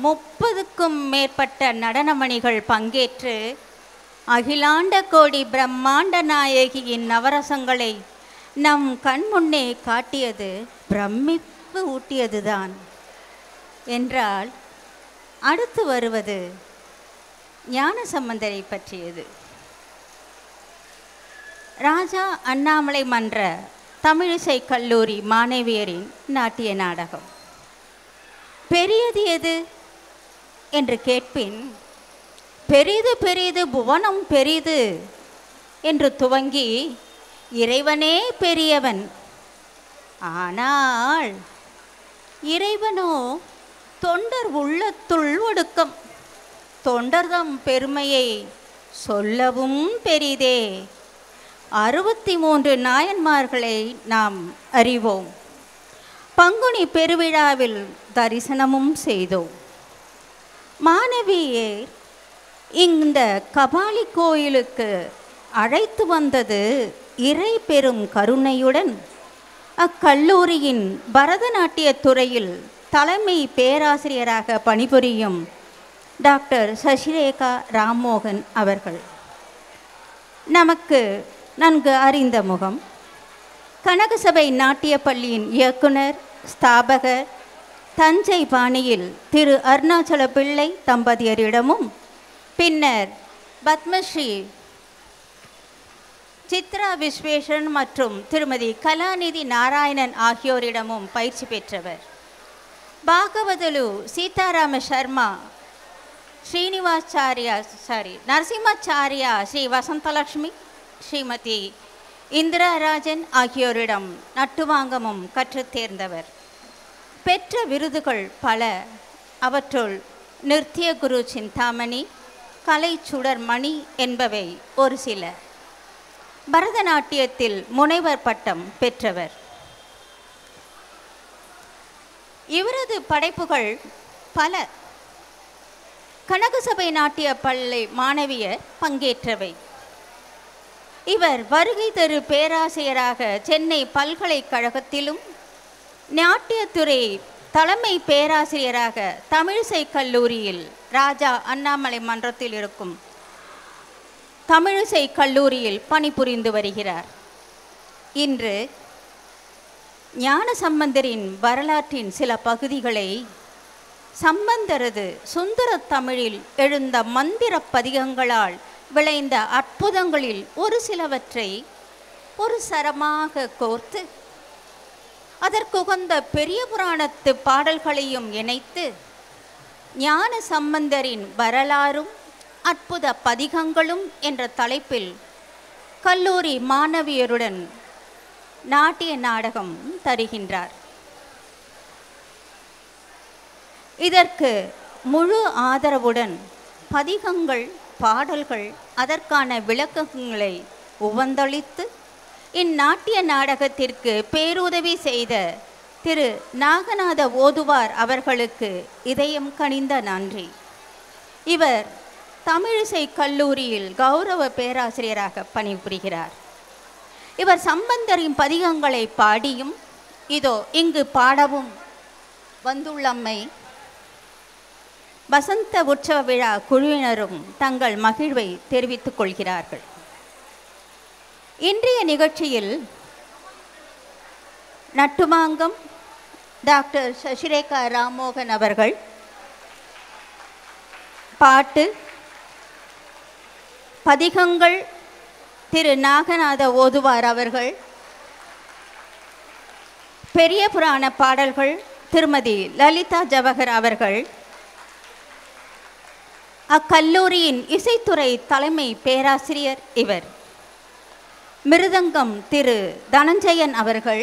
முப்பதுக்கும் மேற்பட்ட நடனமணிகள் பங்கேற்று அகிலாண்ட கோடி பிரம்மாண்ட நாயகியின் நவரசங்களை நம் கண் முன்னே காட்டியது பிரமிப்பு ஊட்டியதுதான் என்றால் அடுத்து வருவது ஞான சம்பந்தரை பற்றியது ராஜா அண்ணாமலை மன்ற தமிழிசை கல்லூரி மாணவியரின் நாட்டிய நாடகம் பெரியது எது என்று கேட்பின் பெரிது பெரிது புவனம் பெரிது என்று துவங்கி இறைவனே பெரியவன் ஆனால் இறைவனோ தொண்டர் உள்ளத்துள் ஒடுக்கம் தொண்டர்தம் பெருமையை சொல்லவும் பெரிதே அறுபத்தி மூன்று நாயன்மார்களை நாம் அறிவோம் பங்குனி பெருவிழாவில் தரிசனமும் செய்தோம் மாணவியே இந்த கபாலி கோயிலுக்கு அழைத்து வந்தது இறை பெரும் கருணையுடன் அக்கல்லூரியின் பரதநாட்டியத் துறையில் தலைமை பேராசிரியராக பணிபுரியும் டாக்டர் சசிரேகா ராம்மோகன் அவர்கள் நமக்கு நன்கு அறிந்த முகம் கனகசபை நாட்டியப் பள்ளியின் இயக்குனர் ஸ்தாபகர் தஞ்சை பாணியில் திரு அருணாச்சல பிள்ளை தம்பதியரிடமும் பின்னர் பத்மஸ்ரீ சித்ரா விஸ்வேஸ்வரன் மற்றும் திருமதி கலாநிதி நாராயணன் ஆகியோரிடமும் பயிற்சி பெற்றவர் பாகவதலு சீதாராம சர்மா ஸ்ரீனிவாச்சாரியா சாரி நரசிம்மாச்சாரியா ஸ்ரீ வசந்தலக்ஷ்மி ஸ்ரீமதி இந்திராராஜன் ஆகியோரிடம் நட்டுவாங்கமும் கற்றுத் தேர்ந்தவர் பெற்ற விருதுகள் பல அவற்றுள் நிருத்திய குரு சிந்தாமணி கலை சுடர்மணி என்பவை ஒரு சில பரதநாட்டியத்தில் முனைவர் பட்டம் பெற்றவர் இவரது படைப்புகள் பல கனகசபை நாட்டிய பள்ளி மாணவியர் பங்கேற்றவை இவர் வருகை தரு பேராசிரியராக சென்னை பல்கலைக்கழகத்திலும் நாட்டியத்துறை தலைமை பேராசிரியராக தமிழிசை கல்லூரியில் ராஜா அண்ணாமலை மன்றத்தில் இருக்கும் தமிழிசை கல்லூரியில் பணிபுரிந்து வருகிறார் இன்று ஞான சம்பந்தரின் வரலாற்றின் சில பகுதிகளை சம்பந்தரது சுந்தர தமிழில் எழுந்த மந்திர பதிகங்களால் விளைந்த அற்புதங்களில் ஒரு சிலவற்றை ஒரு சரமாக கோர்த்து அதற்குகந்த பெரிய புராணத்து பாடல்களையும் இணைத்து ஞான சம்பந்தரின் வரலாறும் அற்புத பதிகங்களும் என்ற தலைப்பில் கல்லூரி மாணவியருடன் நாட்டிய நாடகம் தருகின்றார் இதற்கு முழு ஆதரவுடன் பதிகங்கள் பாடல்கள் அதற்கான விளக்கங்களை உவந்தளித்து இந்நாட்டிய நாடகத்திற்கு பேருதவி செய்த திரு நாகநாத ஓதுவார் அவர்களுக்கு இதயம் கனிந்த நன்றி இவர் தமிழிசை கல்லூரியில் கௌரவ பேராசிரியராக பணிபுரிகிறார் இவர் சம்பந்தரின் பதிகங்களை பாடியும் இதோ இங்கு பாடவும் வந்துள்ளம்மை வசந்த உற்சவ விழா குழுவினரும் தங்கள் மகிழ்வை தெரிவித்துக் கொள்கிறார்கள் இன்றைய நிகழ்ச்சியில் நட்டுமாங்கம் டாக்டர் சசிரேகா ராம்மோகன் அவர்கள் பாட்டு பதிகங்கள் திரு நாகநாத ஓதுவார் அவர்கள் பெரிய புராண பாடல்கள் திருமதி லலிதா ஜவஹர் அவர்கள் அக்கல்லூரியின் இசைத்துறை தலைமை பேராசிரியர் இவர் மிருதங்கம் திரு தனஞ்சயன் அவர்கள்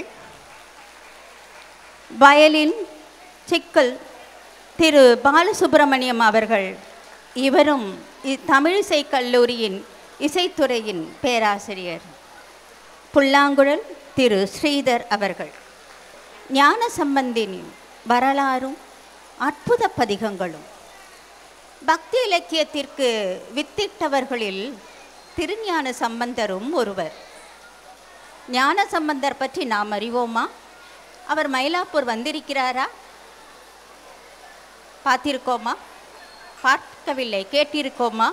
வயலின் சிக்கல் திரு பாலசுப்பிரமணியம் அவர்கள் இவரும் இ- தமிழிசை கல்லூரியின் இசைத்துறையின் பேராசிரியர் புல்லாங்குழல் திரு ஸ்ரீதர் அவர்கள் ஞான சம்பந்தின் வரலாறும் அற்புத பதிகங்களும் பக்தி இலக்கியத்திற்கு வித்திட்டவர்களில் திருஞான சம்பந்தரும் ஒருவர் ஞான சம்பந்தர் பற்றி நாம் அறிவோமா அவர் மயிலாப்பூர் வந்திருக்கிறாரா பார்த்திருக்கோமா பார்க்கவில்லை கேட்டிருக்கோமா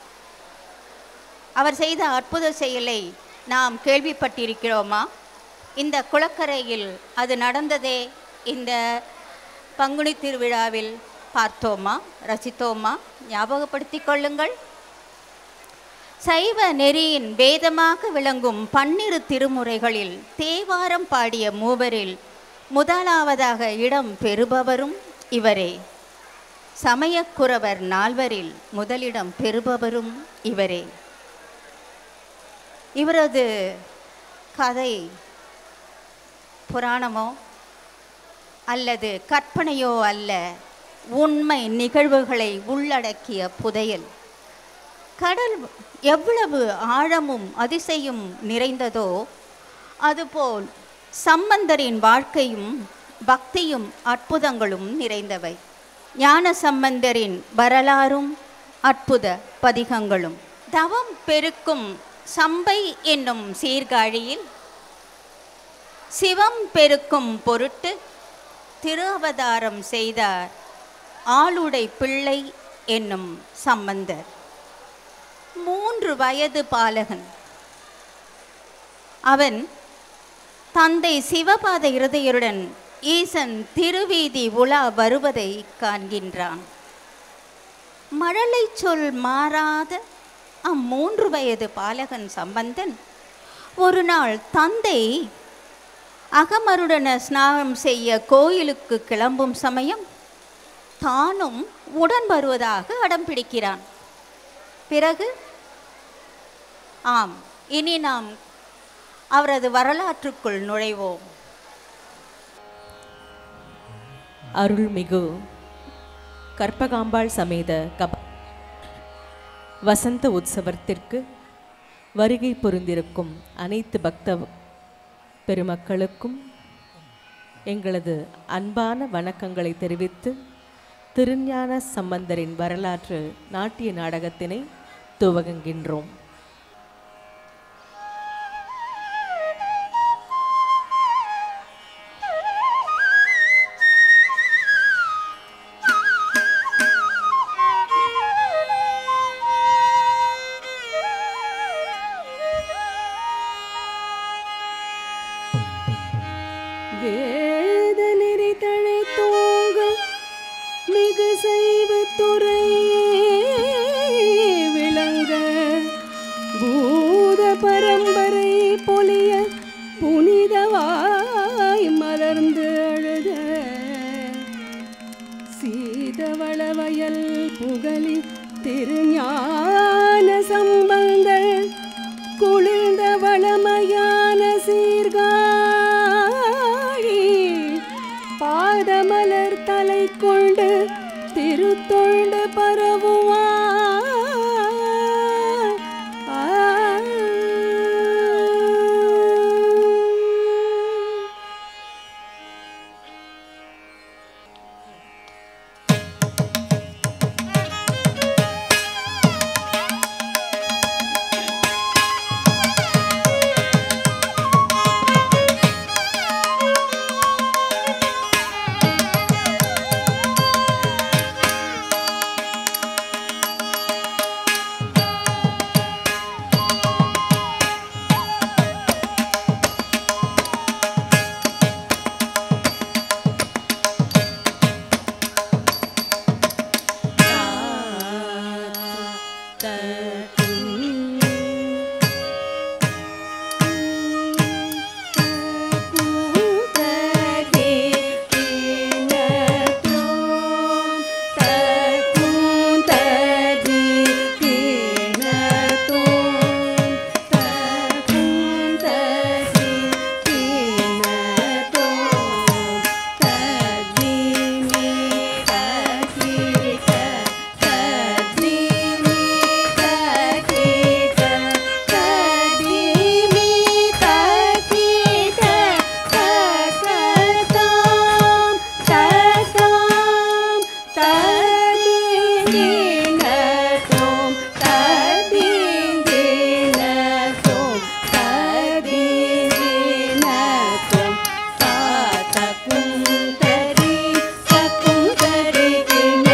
அவர் செய்த அற்புத செயலை நாம் கேள்விப்பட்டிருக்கிறோமா இந்த குளக்கரையில் அது நடந்ததே இந்த பங்குனி திருவிழாவில் பார்த்தோமா ரசித்தோமா ஞாபகப்படுத்திக் கொள்ளுங்கள் சைவ நெறியின் வேதமாக விளங்கும் பன்னிரு திருமுறைகளில் தேவாரம் பாடிய மூவரில் முதலாவதாக இடம் பெறுபவரும் இவரே சமயக்குறவர் நால்வரில் முதலிடம் பெறுபவரும் இவரே இவரது கதை புராணமோ அல்லது கற்பனையோ அல்ல உண்மை நிகழ்வுகளை உள்ளடக்கிய புதையல் கடல் எவ்வளவு ஆழமும் அதிசயம் நிறைந்ததோ அதுபோல் சம்பந்தரின் வாழ்க்கையும் பக்தியும் அற்புதங்களும் நிறைந்தவை ஞான சம்பந்தரின் வரலாறும் அற்புத பதிகங்களும் தவம் பெருக்கும் சம்பை என்னும் சீர்காழியில் சிவம் பெருக்கும் பொருட்டு திரு அவதாரம் செய்தார் ஆளுடை பிள்ளை என்னும் சம்பந்தர் மூன்று வயது பாலகன் அவன் தந்தை சிவபாத இருதயருடன் ஈசன் திருவீதி உலா வருவதை காண்கின்றான் மழலை சொல் மாறாத அம்மூன்று வயது பாலகன் சம்பந்தன் ஒரு நாள் தந்தை அகமருடன ஸ்நானம் செய்ய கோயிலுக்கு கிளம்பும் சமயம் தானும் உடன் வருவதாக அடம் பிடிக்கிறான் பிறகு ஆம் இனி நாம் அவரது வரலாற்றுக்குள் நுழைவோம் அருள்மிகு கற்பகாம்பாள் சமேத கப வசந்த உற்சவத்திற்கு வருகை புரிந்திருக்கும் அனைத்து பக்த பெருமக்களுக்கும் எங்களது அன்பான வணக்கங்களை தெரிவித்து திருஞான சம்பந்தரின் வரலாற்று நாட்டிய நாடகத்தினை துவங்குகின்றோம் வேத நெறி தழை தோங்கும் மிகு செய்வ துறையே விளங்க பூத பரம்பரை பொலிய புனிதவாய் மலர்ந்து அழுத சீதவள வயல் புகழி திருஞான சம்பந்தர் குளிர்ந்த வளமையான சீர்காழி பாதமலர் தலை கொண்டு திருத்தொண்டு பரவுவா சகுந்தரி சகுந்தரி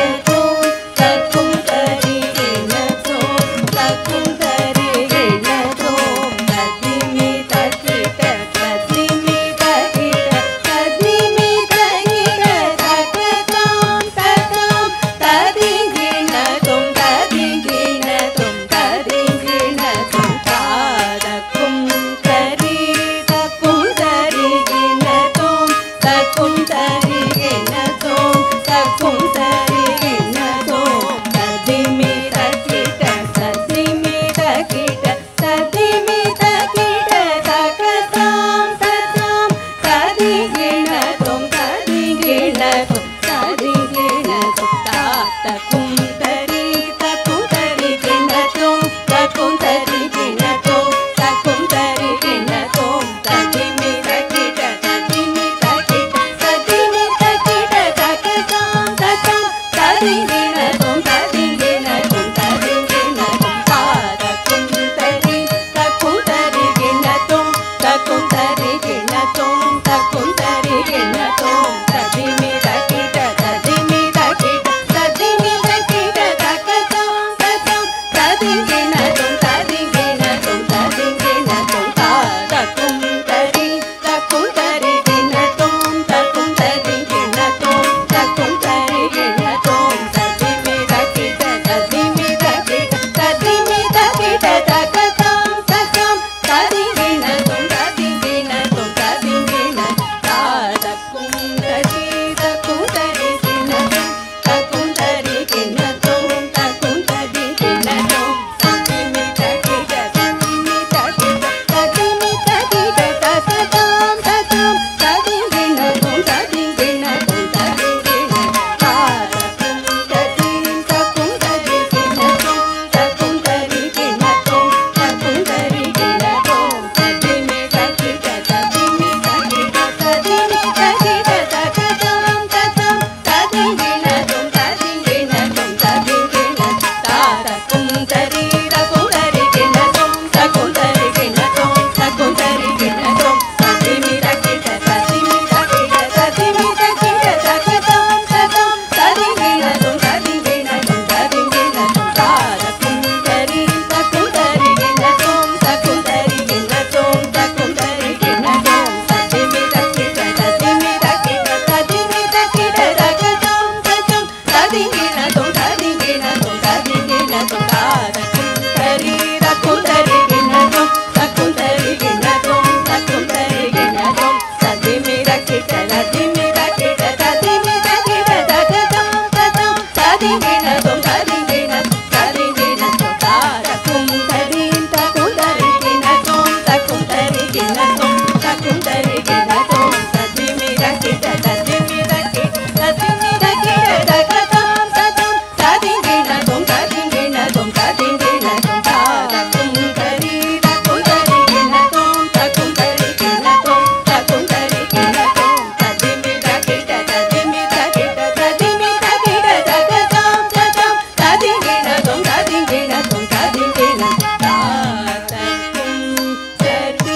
தக்கும் தருகினதும் தக்கும் தருகினதும் தக்கும் தருகினதும் சதிமிர கிட்ட நதிமிர கிட்ட ததிமிர கிட்ட தகதம் ததம் ததிங்கினதும் ததிங்கினம் ததிங்கினதும் தாரக்கும் தரீம் தக்கும் தருகினதும் தக்கும் தருகினதும் தக்கும் தருகினதும் சதிமிர கிட்ட ததிமிர கிட்ட ததிமிர கிட்ட தகதம் ததம் ததிங்கினதும் ததிங்கினதும் ததிங்கினதும் தாரக்கும் தரீரக்கும் தருகினதும் தக்கும் தருகினதும் தக்கும் தருகினதும் ததிமிர கிட்ட ததிமிர கிட்ட ததிமிர கிட்ட தகதம் ததம் ததிங்கினதும் ததிங்கினதும் ததிங்கினதும் தாரக்கும் சரி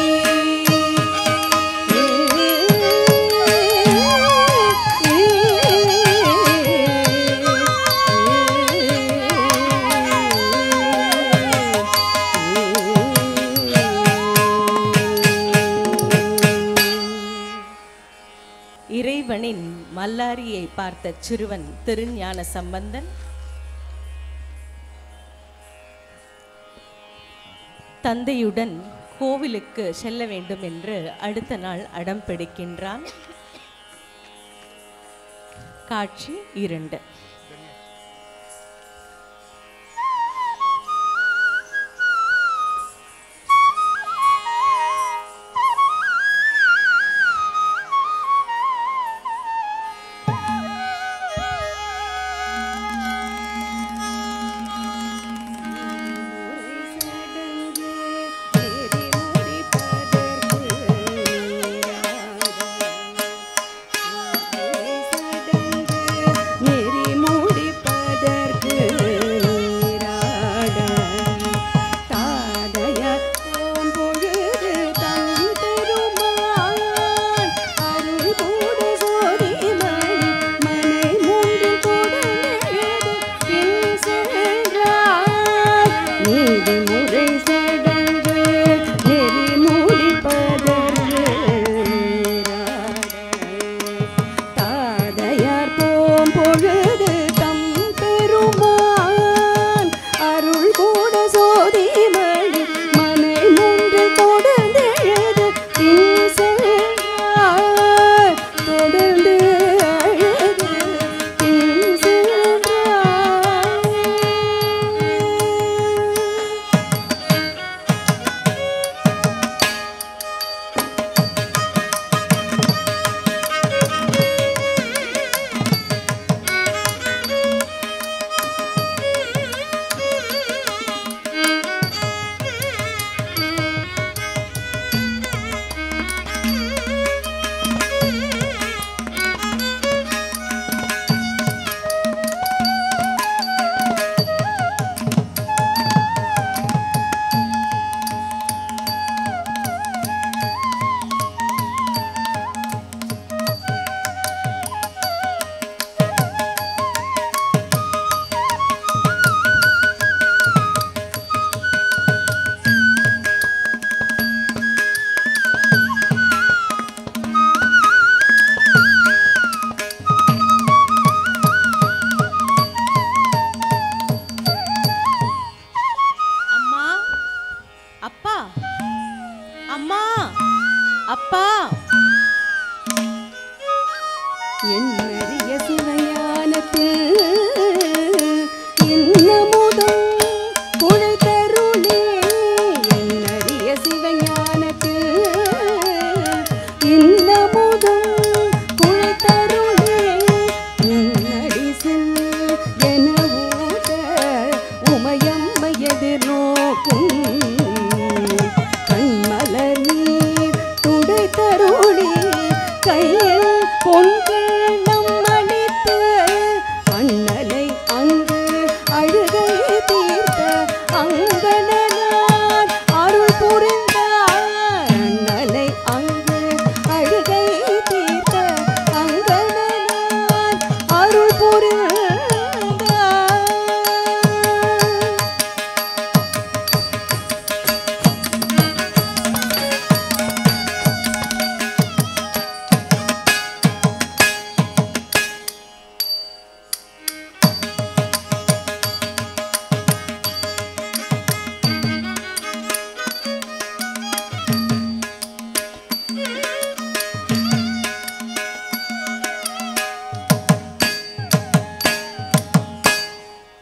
இறைவனின் மல்லாரியை பார்த்த சிறுவன் திருஞான சம்பந்தன் தந்தையுடன் கோவிலுக்கு செல்ல வேண்டும் என்று அடுத்த நாள் அடம் பிடிக்கின்றான் காட்சி இரண்டு நெறி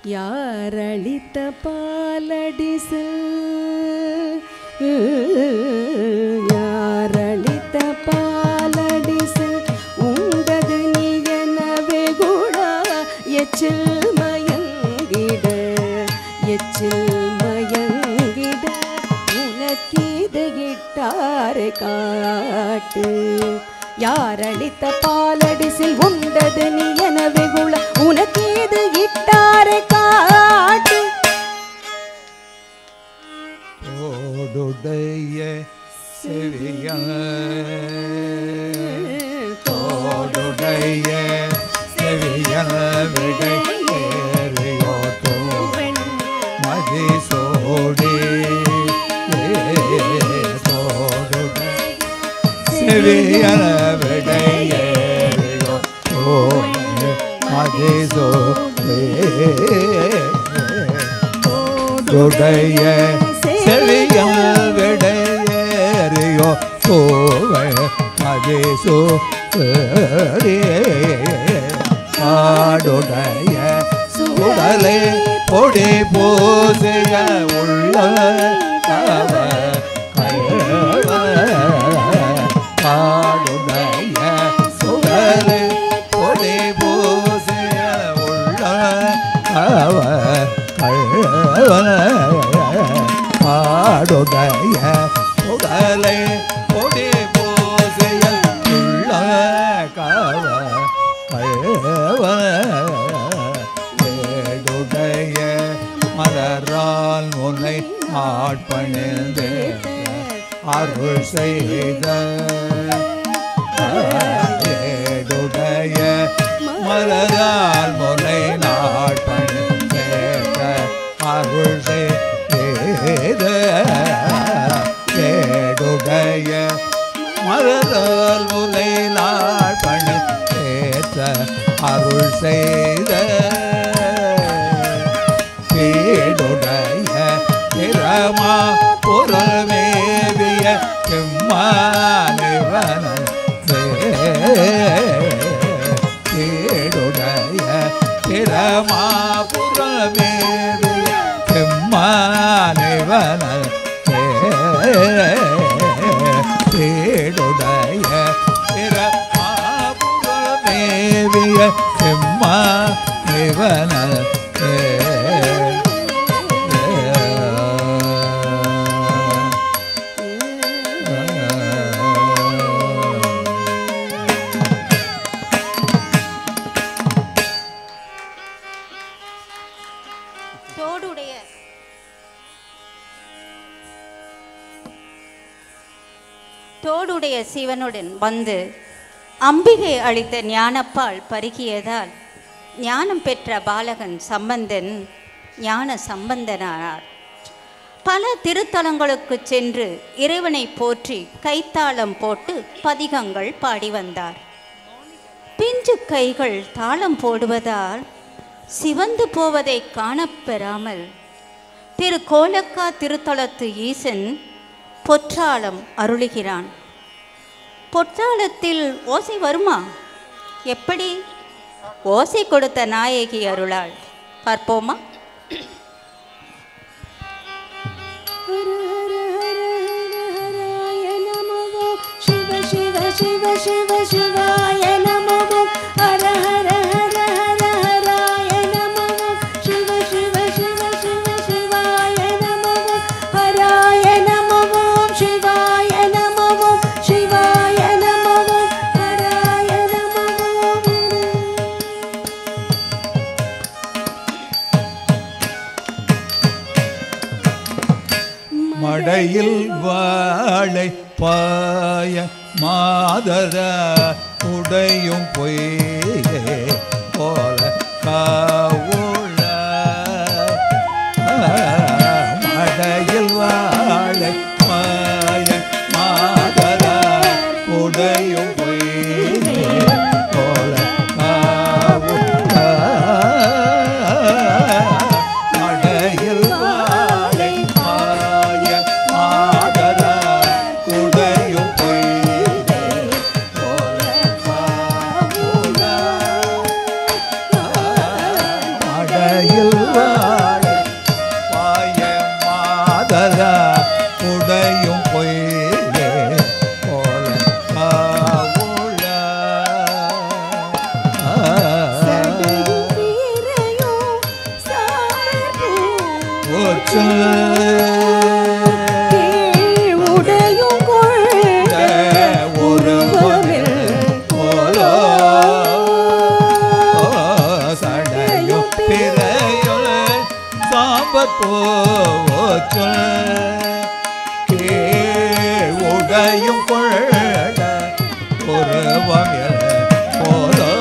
யாரளித்த பாலடிசில் யாரளித்த பாலடிசில் உண்டது நீ எனவே கூட எச்சில் மயங்கிட எச்சில் மயங்கிட உனக்கீது கிட்டாரை காட்டு யாரளித்த பாலடிசில் உண்டது நீ எனவே குல உனக்கீது இட்டாரை காட்டு ஓடுடைய செவியன் தோடுடைய செவியன் விடை ஏறியோட்டோ மதி சோடி தோடுடைய செவியன் விடை ஏறியோட்டோ மதி சோடி உடைய செவியல் விடையேறியோ சோவை மதேசோ ஆடுடைய சுடலை பொடி போசிய உள்ள கவ ஆடுடைய சுடலை பொடி போசிய உள்ள கவ ஆடுடைய உடலை பொடி போசியல் உள்ள கவ ஏடுடைய மலரால் முனை ஆட்பணிந்து அருள் செய்த ஏடுடைய மலரால் முனை நாட்பணி கேட்ட அருள் செய்த ஏடுடைய மலரால் முனை நாட்பணி கேட்ட அருள் செய்த பேடுடைய திறமா பொருள் மேவிய செம்மானிவன பேடுடைய திறமா பொருள் மேவிய செம்மானிவன பேடுடைய திறமா பொருள் மேவிய செம்மா நிவன தோடுடைய தோடுடைய சிவனுடன் வந்து அம்பிகை அளித்த ஞானப்பால் பருகியதால் ஞானம் பெற்ற பாலகன் சம்பந்தன் ஞான சம்பந்தனானார் பல திருத்தலங்களுக்கு சென்று இறைவனை போற்றி கைத்தாளம் போட்டு பதிகங்கள் பாடி வந்தார் பிஞ்சு கைகள் தாளம் போடுவதால் சிவந்து போவதை காணப்பெறாமல் திரு கோலக்கா திருத்தலத்து ஈசன் பொற்றாளம் அருளுகிறான் பொற்றாளத்தில் ஓசை வருமா எப்படி ஓசை கொடுத்த நாயகி அருளாள் பார்ப்போமா ஹர ஹர ஹர ஹர ஹராய நமோ சிவ சிவ சிவ சிவ சிவாய நமோ ஹர ஹர ஹர ஹர ஹராய நமோ சிவ சிவ சிவ சிவ சிவாய நமோ ஹராய நமோ சிவாய நமோ சிவாய நமோ ஹராய நமோ மடையில் வாழை பாய மாதர உடையும் பொய்யே போல காவுள மடையில் வாழை பாய மாதர உடையும் பொய்யே போல காவுள மடையில் வாழை பாய மாதர உடையும் பொய்யே போல காவுள மடையில் வாழை பாய மாதரா உடையும் பொய்யே போல காவுள சடையும் வீரையும் சாமர்பூ கீழ் உடையும் கொண்ட உருவமில் போலோ சடையும் பிறையுள் சாம்பற் போச்சொல் உடையும் கொள்ள உருவமில் போலோ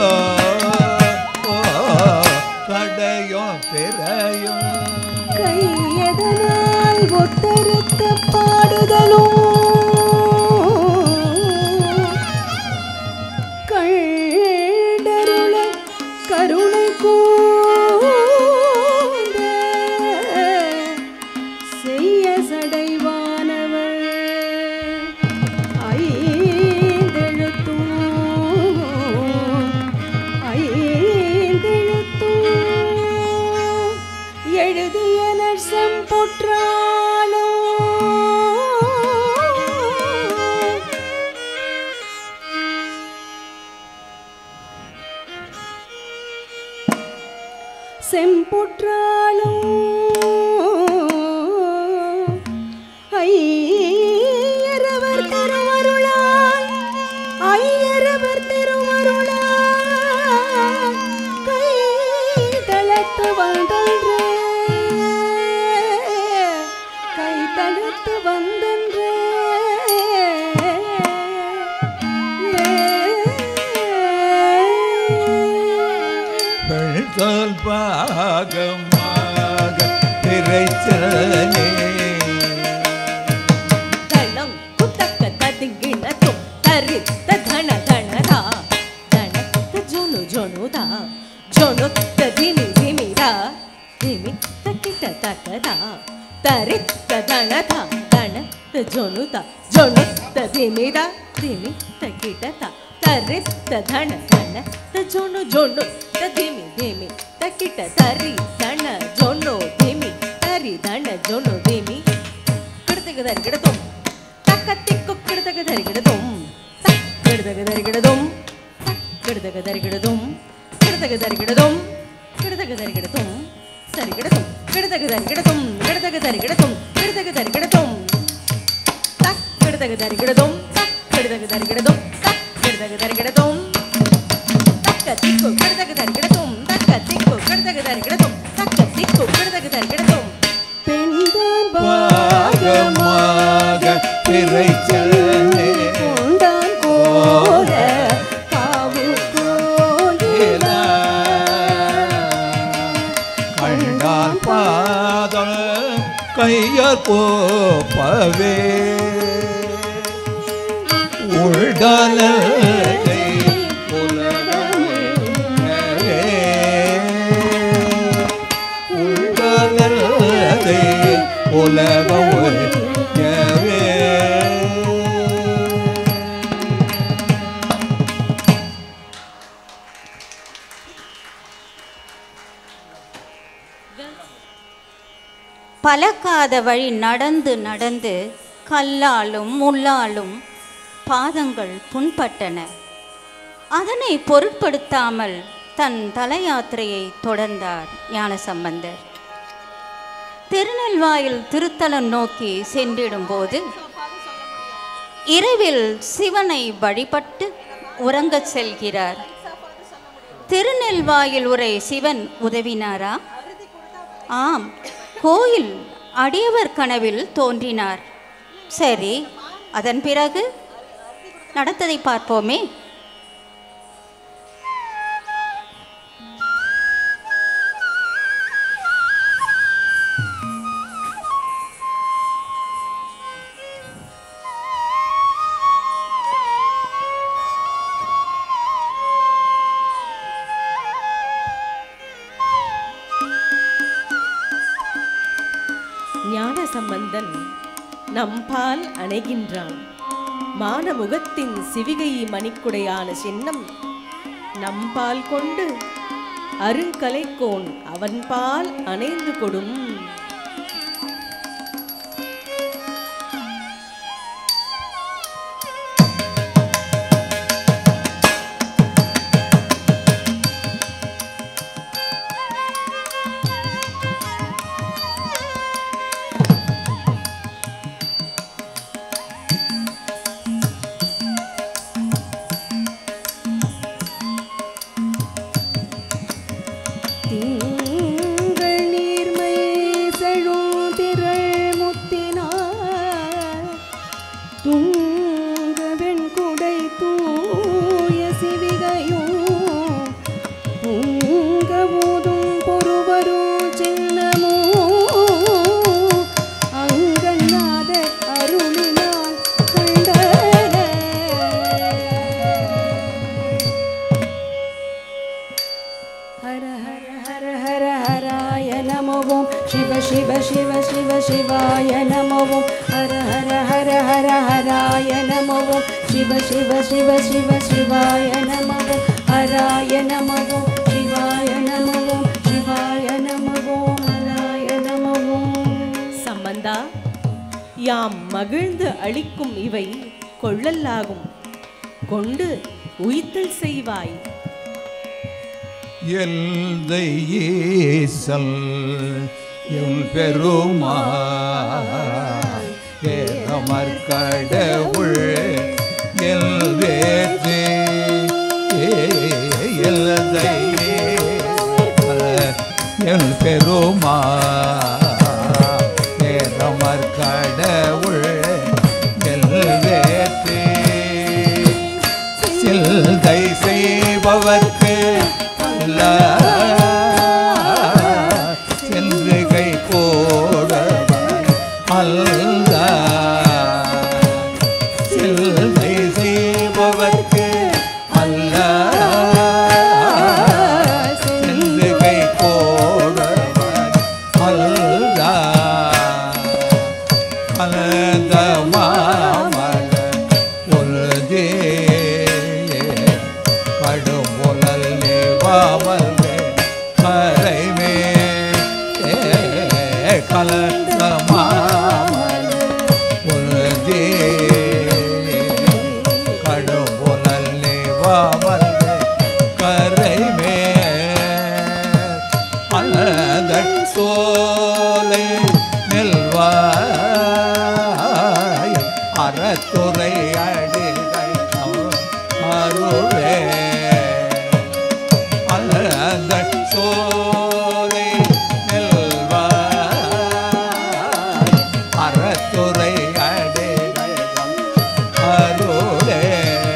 சடையும் பிறையும் கையதனால் ஒத்தருத்த பாடுதலும் கண்டருள கருணை கூந்த செய்ய சடைவானவர் ஐந்தெழுத்தும் ஐந்தெழுத்தும் எழுதிய நர்சம் பொற்றாலோ செம்பொற்றாலோ ஐயரவர் திருவருளாய் ஐயரவர் திருவருளாய் கை தளத்து வந்தன்றே கை தளத்து வந்தன்றே பெண்சொல் பாகமாக திரைச்சலே தளம் குத்தக்க ததிங்கிணத்தும் தரித்த தன தனதா தனத்த ஜொனு ஜொனுதா ஜொனுத்த திமி திமிரா திமித்த கிட்ட தக்கதா தரித்த தனதா தனத்த ஜொனுதா ஜொனுத்த திமிரா திமித்த கிட்டதா தரித்த தன தனத்த ஜொனு ஜொனு திமி திமி தக்கிட்ட தரி தன ஜொனு திமி தரி தன ஜொனு திமி கிடத்துக்கு தரி கிடத்தும் தக்கத்திக்கு கிடத்தக்கு தரி கிடத்தும் கிடத்தக்கு தரி கிடத்தும் கிடத்தக்கு தரி கிடத்தும் கிடத்தக்கு தரி கிடத்தும் கிடத்தக்கு தரி கிடத்தும் சரி கிடத்தும் கிடத்தக்கு தரி கிடத்தும் கிடத்தக்கு தரி கிடத்தும் கிடத்தக்கு தரி கிடத்தும் தக் கிடத்தக்கு தரி கிடத்தும் தக் கிடத்தக்கு தரி கிடத்தும் தக் கிடத்தக்கு தரி கிடத்தும் தக்க திக்கு கிடத்தக்கு தரி கிடத்தும் தக்க திக்கு கிடத்தக்கு தரி கிடத்தும் தக்க திக்கு கிடத்தக்கு தரி கிடத்தும் பெண்தான் பாகமாக திரைச்சலே கொண்டான் கோல காவு கோயில கண்டால் பாதல் கையர் போப்பவே உள்டலை உலகமே உள்டலை உலகமே பலக்காத வழி நடந்து நடந்து கல்லாலும் முள்ளாலும் பாதங்கள் புண்பட்டன அதனை பொருட்படுத்தாமல் தன் தலயாத்திரையை தொடர்ந்தார் ஞானசம்பந்தர் திருநெல்வாயில் திருத்தலம் நோக்கி சென்றிடும்போது இரவில் சிவனை வழிபட்டு உறங்கச் செல்கிறார் திருநெல்வாயில் உரை சிவன் உதவினாரா ஆம் கோயில் அடியவர் கனவில் தோன்றினார் சரி அதன் பிறகு நடந்ததை பார்ப்போமே ஞான சம்பந்தன் நம்பால் அணைகின்றான் மானமுகத்தின் சிவிகை மணிக்குடையான சின்னம் நம்பால் கொண்டு அருங்கலைக்கோன் அவன்பால் அணைந்து கொடும் திங்கள் நீர்மை செழும் திரள் முத்தினார் துங்க வெண்குடை தூய சிவிகையும் உங்க ஊதும் பொறுவரும் சின்னமோ அங்கநாத அருளினால் கண்டன ஹர ஹர ஹர ஹர ஹராய நமவோம் சிவ சிவ சிவ சிவ சிவாய நமவோம் ஹர ஹர ஹர ஹர ஹராய நமவோம் சிவ சிவ சிவ சிவ சிவாய நமவோம் ஹராய நமவோம் சிவாய நமவோம் சிவாய நமவோம் ஹராய நமவோம் சம்பந்தா யாம் மகிழ்ந்து அளிக்கும் இவை கொள்ளல்லாகும் கொண்டு உயிர்த்தல் செய்வாய் எல்தை ஈசல் எம் பெருமா ஏகமர் கடவுள் எல்வேற்றே எல்தை எல் பெருமா ஏகமர் கடவுள் எல்வேற்றே சில்தை செய்பவர்க்கு அல்ல சென்று கை போடவர் அல்ல சில்தை செய்பவர்க்கு அல்ல சென்று கை போடவர் அல்ல கலந்த மாமல பொழுதே கடும் புலல் வாமல் கரைமே கலந்த மாமல பொழுதே கடும் புலல் வாமல் கரைமே அலத சோலை நெல்வாய் அறத்துறை அடிகள் அருளே அலத சோலை நெல்வாய் அறத்துறை அடிகள் அருளே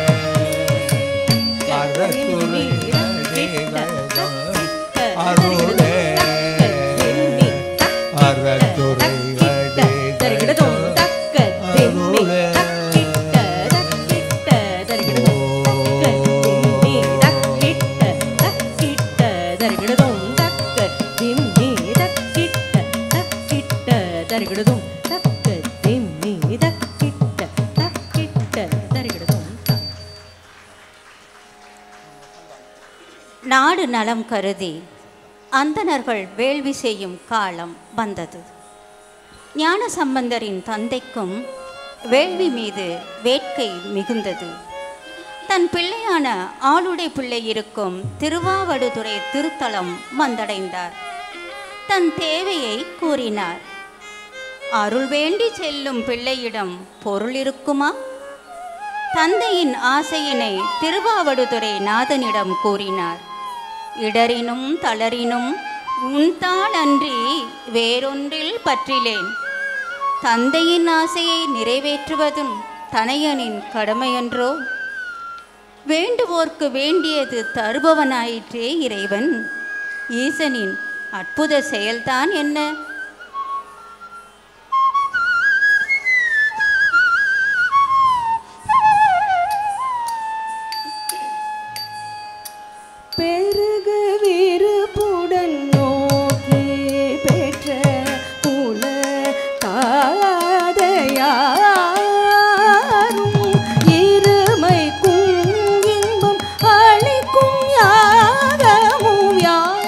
அறத்துறை அடிகள் அருளே அறத்துறை தருகிடதும் தக்க தென்னி தக்கிட்ட தக்கிட்ட தருகிடதும் தென்னி தக்கிட்ட தக்கிட்ட தருகிடதும் தக்க தென்னி தக்கிட்ட தக்கிட்ட தருகிடதும் தக்க தென்னி தக்கிட்ட தக்கிட்ட தருகிடதும் நாடு நலம் கருதி அந்தணர்கள் வேள்வி செய்யும் காலம் வந்தது ஞான சம்பந்தரின் தந்தைக்கும் வேள்வி மீது வேட்கை மிகுந்தது தன் பிள்ளையான ஆளுடை பிள்ளை இருக்கும் திருவாவடுதுறை திருத்தலம் வந்தடைந்தார் தன் தேவையை கூறினார் அருள் வேண்டி செல்லும் பிள்ளையிடம் பொருள் இருக்குமா தந்தையின் ஆசையினை திருவாவடுதுறை நாதனிடம் கூறினார் இடரினும் தளரினும் உன்தாள் அன்றி வேறொன்றில் பற்றிலேன் தந்தையின் ஆசையை நிறைவேற்றுவதும் தனையனின் கடமையன்றோ வேண்டுவோர்க்கு வேண்டியது தருபவனாயிற்றே இறைவன் ஈசனின் அற்புத செயல்தான் என்ன பெருக விருப்புடன் நோக்கி பெற்ற உல தாதையாரும் இருமைக்கும் இன்பம் அளிக்கும் யாகமும் யார்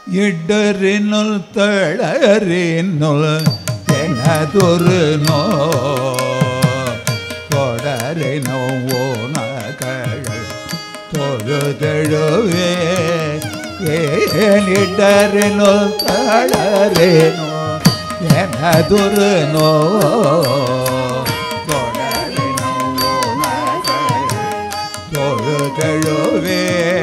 இடறினுள் தளறினுள் எனதொரு நோ தொடரினோ ஓனகள் தொழுதெழுவே ஏனிடறினுள் தளறினோ எனதொரு நோ தொடரினோ ஓனகள் தொழுதெழுவே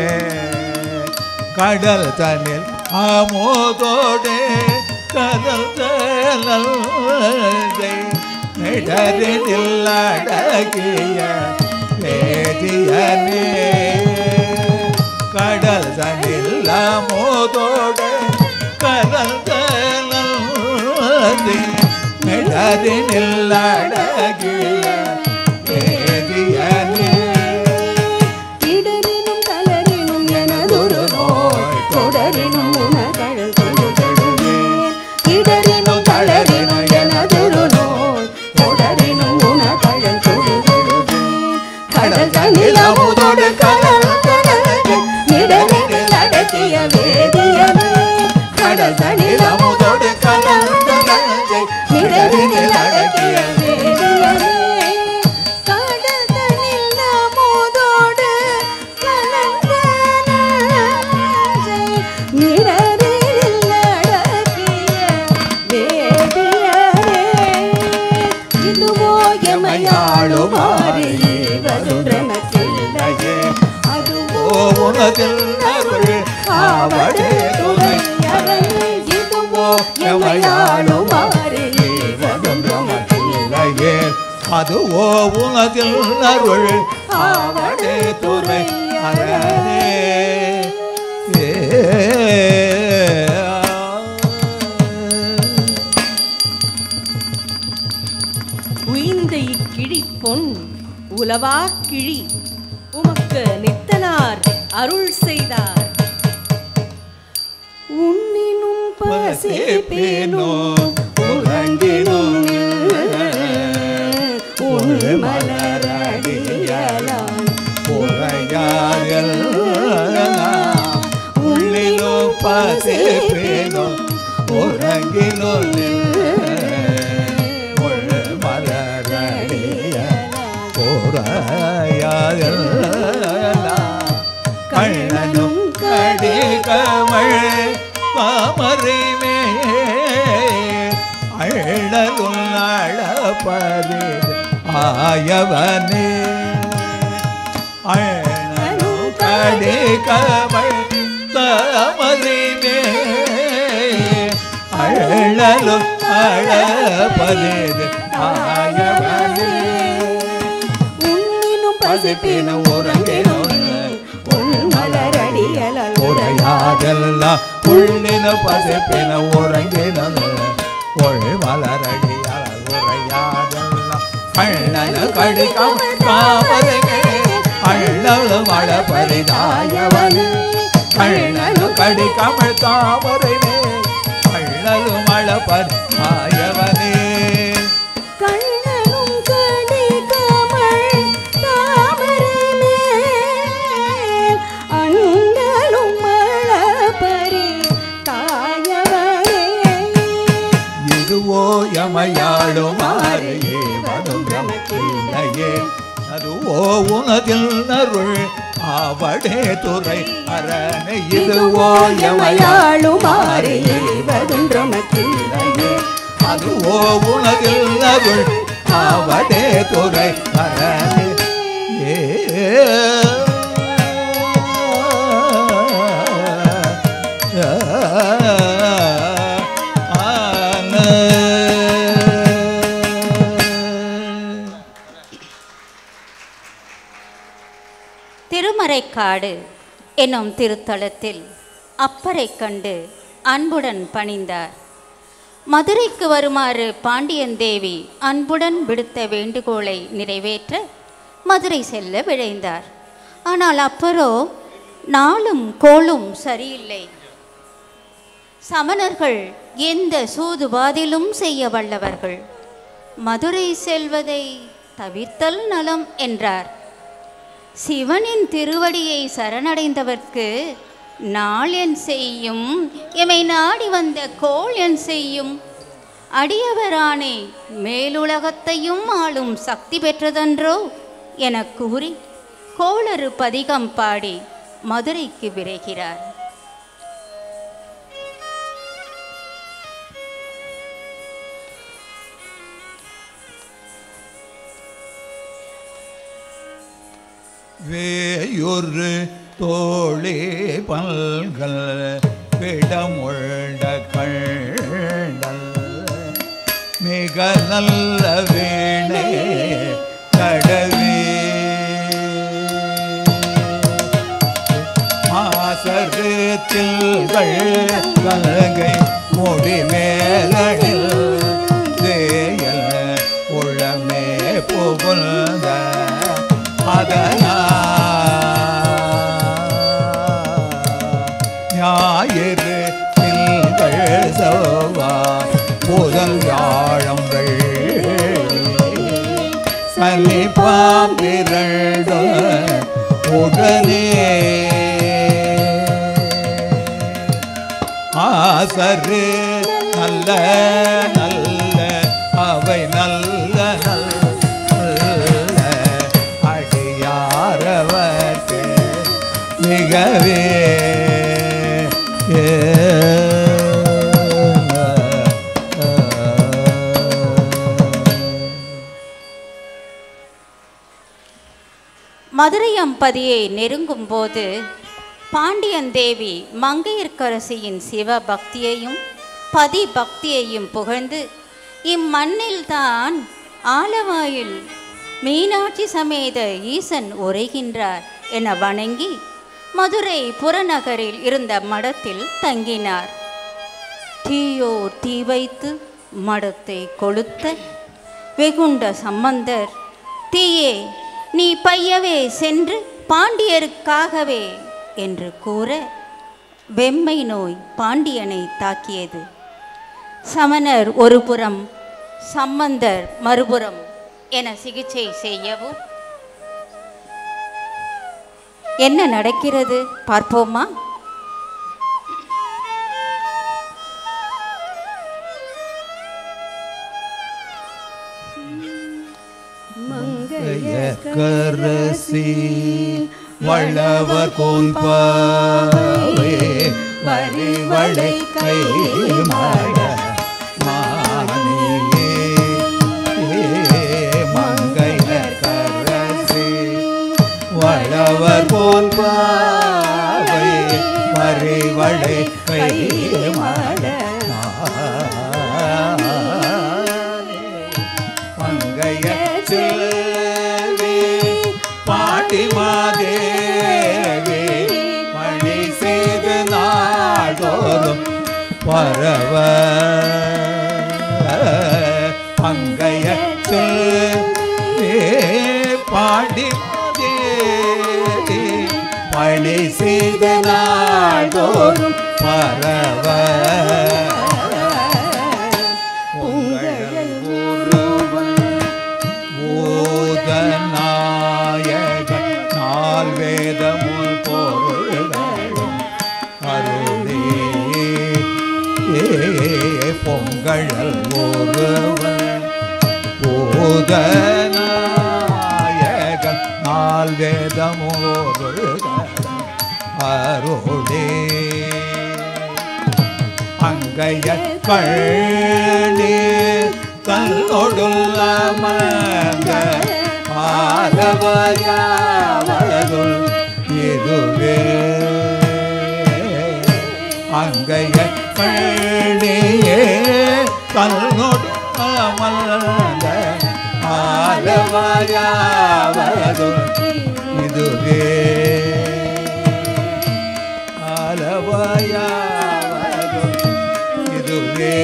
கடல் தனில் ஆமோதோடே கடல் தனல்தை நிடரில் அடகிய வேதியனே கடல் தனில் ஆமோதோடே கடல் தனல்தை நிடரில் அடகிய வேதியனே இடரினும் தளரினும் எனதொரு நோய் தொடரினும் உனகழல் தொழுதழுவேன் இடரினும் தளரினும் எனதொரு நோய் தொடரினும் உனகழல் தொழுதழுவேன் கடல் தனில் அமுதோடு கலல் கலல் இடரினில் அடக்கிய வேதியமே கடல் தனில் அமுதோடு கலல் கலல் இடரினில் அடக்கிய வேதியமே கடல் தனில் அமுதோடு கலந்த நஞ்சை நிழலில் அடக்கிய வேதியரே. இதுவோ எமையாளும் ஆறியே வருடனக்கில்லையே. அதுவோ உனதில் அருள் ஆவடே துணை அரணே. இதுவோ எமையாளும் ஆறியே வருடனக்கில்லையே. இல்லையே அதுவோ உனதில் அருள் ஆவடே துறை அரணே உயிர்ந்த இக்கிழி பொன் உலவா கிழி உமக்கு நித்தனார் அருள் செய்தார் உன்னினும் பசிப்பேனோ உறங்கினும் உன் மலரடியலான் உரையாயல் உள்ளிலோ பசேப்பேனோ உறங்கிலோ உள் மலரடிய உரையாயல் கண்ணனும் கடி கமழ் பாமறிமே அழலும் அழப்பது ஆயவனே அழலும் கடி கமழ் தாமறிமே அழலும் அழப்பது ஆயவனே உன்னினும் பசிப்பேனும் உறங்கினும் உன் மலரடியலால் உரையாதெல்லாம் உள்ளின பசிப்பின உறங்கின ஒள் மலரடியால் உரையாதெல்லாம் கண்ணன கடிக்கம் காவலுமே அள்ளலு மழ பரிதாயவனே கண்ணனு கடிக்கமிழ் தாமரைமே அள்ளலு மழ பரிதாயவனே கண்ணனும் கடிகமழ் தாமரை மேல் அண்ணலும் மழபரி தாயவரே இதுவோ யமையாளும் ஆரையே வரும் நமக்கில்லையே அதுவோ உனதில் அருள் ஆவடே துறை அரணை இதுவோ யமையாளும் ஆரையே வருன்றமக்கில்லையே அதுவோ உனதில் அருள் ஆவடே துறை அரணை ஏ திருமறைக்காடு என்னும் திருத்தலத்தில் அப்பரை கண்டு அன்புடன் பணிந்தார் மதுரைக்கு வருமாறு பாண்டியன் தேவி அன்புடன் விடுத்த வேண்டுகோளை நிறைவேற்ற மதுரை செல்ல விழைந்தார் ஆனால் அப்பரோ நாளும் கோளும் சரியில்லை சமணர்கள் எந்த சூதுபாதிலும் செய்ய வல்லவர்கள் மதுரை செல்வதை தவிர்த்தல் நலம் என்றார் சிவனின் திருவடியை சரணடைந்தவர்க்கு நாள் என் செய்யும் எமை நாடி வந்த கோள் என் செய்யும் அடியவரானே மேலுலகத்தையும் ஆளும் சக்தி பெற்றதன்றோ எனக் கூறி கோளறு பதிகம் பாடி மதுரைக்கு விரைகிறார் வேயொரு தோழி பல்கள் விடமுள்ள கண்டல் மிக நல்ல வீணை கடவே மாசரு தில்கள் கலகை முடி மேலில் தேயல் உளமே புகுந்த ஞாயிறு திங்கள் செவ்வாய் புதல் வியாழங்கள் சனி பாம்பிரண்டு உடனே ஆசரு நல்ல நல்ல அவை நல்ல நல்ல அடியாரவர்க்கு மிகவே மதுரை அம்பதியை நெருங்கும் போது பாண்டியன் தேவி மங்கையர்க்கரசியின் சிவ பக்தியையும் பதி பக்தியையும் புகழ்ந்து இம்மண்ணில்தான் ஆலவாயில் மீனாட்சி சமேத ஈசன் உரைகின்றார் என வணங்கி மதுரை புறநகரில் இருந்த மடத்தில் தங்கினார் தீயோர் தீ வைத்து மடத்தை கொளுத்த வெகுண்ட சம்பந்தர் தீயே நீ பையவே சென்று பாண்டியருக்காகவே என்று கூற வெம்மை நோய் பாண்டியனை தாக்கியது சமணர் ஒரு புறம் சம்பந்தர் மறுபுறம் என சிகிச்சை செய்யவும் என்ன நடக்கிறது பார்ப்போமா கரசி வளவர் கோல்பாவே வரி வளை கை மாட மானியே மங்கைய கரசி வளவர் கோல்பாவை வரி வளை கை மாட மங்கைய செல்வி பாட்டி மாதேவி மணி செய்து நாடோறும் பரவ மங்கைய செல்வி பாட்டி மாதேவி பணி செய்து நாடோறும் பரவ உங்கள் ஒருவன் பூதநாயக நால் வேதமுள் பொருள்களும் அருளே ஏ பொங்கழல் ஒருவன் பூதநாயக நால் வேதமோருள்களும் அருளே அங்கைய கழனி தன்னொடுள்ள மங்க ஆரவயாவதுள் இதுவே அங்கைய கழனியே தன்னொடுள்ள மங்க ஆரவயாவதுள் இதுவே ஆலவயாவதுள் இதுவே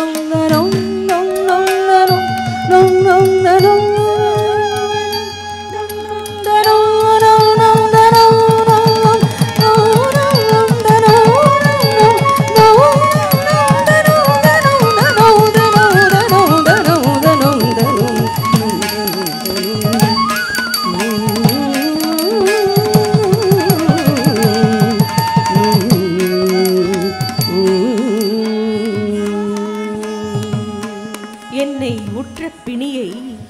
என்னை உற்ற பிணியை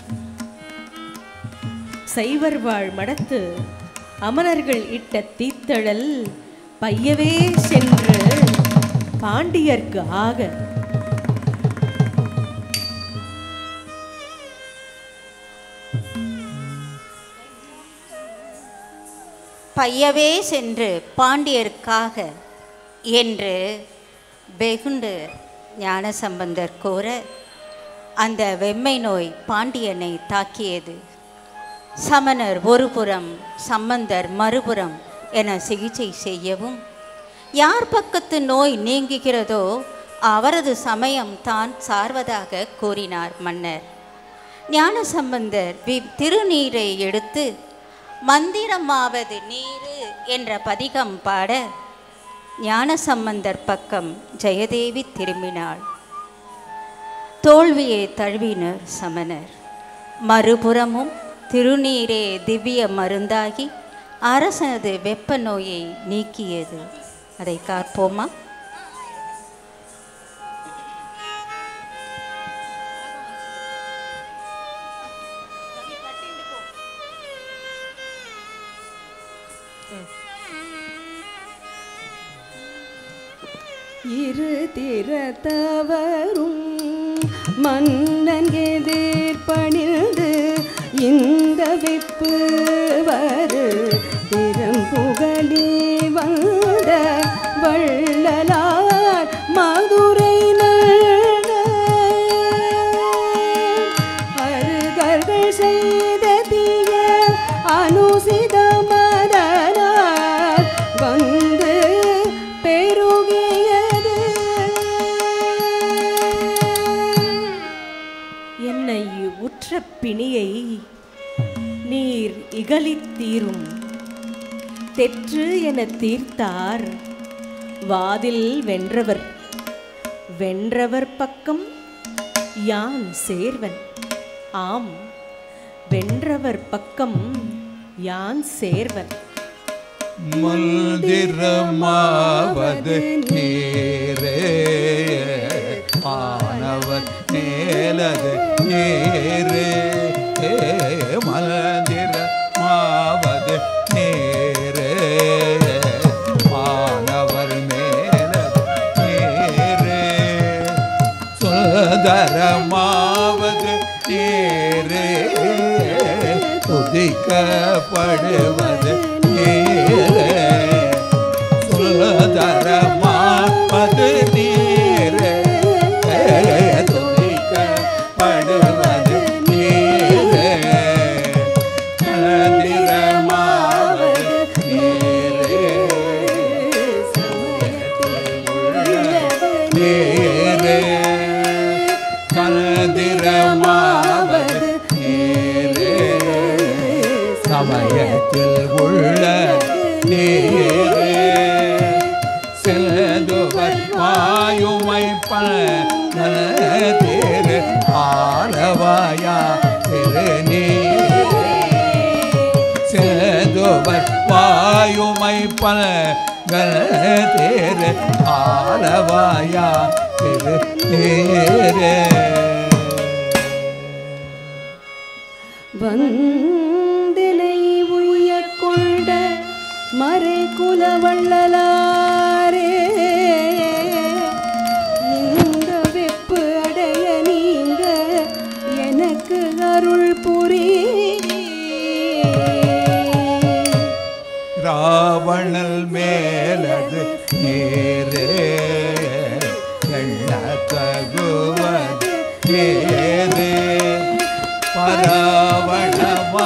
சைவர் வாழ் மடத்து அமரர்கள் இட்ட தீத்தழல் பையவே சென்று பாண்டியர்க்கு ஆக பையவே சென்று பாண்டியருக்காக என்று வெகுண்டு ஞானசம்பந்தர் கூற அந்த வெம்மை நோய் பாண்டியனை தாக்கியது சமணர் ஒருபுறம் சம்பந்தர் மறுபுறம் என சிகிச்சை செய்யவும் யார் பக்கத்து நோய் நீங்குகிறதோ அவரது சமயம் தான் சார்வதாக கூறினார் மன்னர் ஞானசம்பந்தர் வி திருநீரை எடுத்து மந்திரமாவது நீரு என்ற பதிகம் பாட ஞானசம்பந்தர் பக்கம் ஜெயதேவி திரும்பினாள் தோல்வியை தழுவினர் சமணர் மறுபுறமும் திருநீரே திவ்ய மருந்தாகி அரசனது வெப்ப நோயை நீக்கியது அதை காப்போமா இரு திறத்தவரும் மன்னன் எதிர்பணிந்து இந்த வெப்பு வரு திறம்புகழி வந்த வள்ளலார் மதுரை நல்க அருகர்கள் செய்த தீய அனுசித மதனார் வந்து பெருகியது என்னை உற்ற பிணியை நீர் இகலித்தீரும் தெற்று என தீர்த்தார் வாதில் வென்றவர் வென்றவர் பக்கம் யான் சேர்வன் ஆம் வென்றவர் பக்கம் யான் சேர்வன் மந்திரமாவது நீரே ஆனவர் மேலது நீரே மந்திரமாவது நீரே ஆனவர் மேலது நீரே சுதரமாவது நீரே துதிக்கப்படுவது நீரே சுதரமாவது நீரே துதிக்கப்படுவது நீரே மந்திரமாவது நீரே நேரே கலதிரமாவது நேரே சமயத்தில் உள்ள நேரே செல்துவர் வாயுமை பல தேரு ஆலவாயா திரு நீரே சேதுவர் வாயுமை பல தேரு ஆலவாயா திரு நேரே வந்தினை உய்ய கொண்ட மறை குலவள்ளலாரே இந்த வெப்பு அடைய நீங்க எனக்கு அருள் புரி ராவணல் மேலது நேரே எண்ண தகுவது நேரே பராவண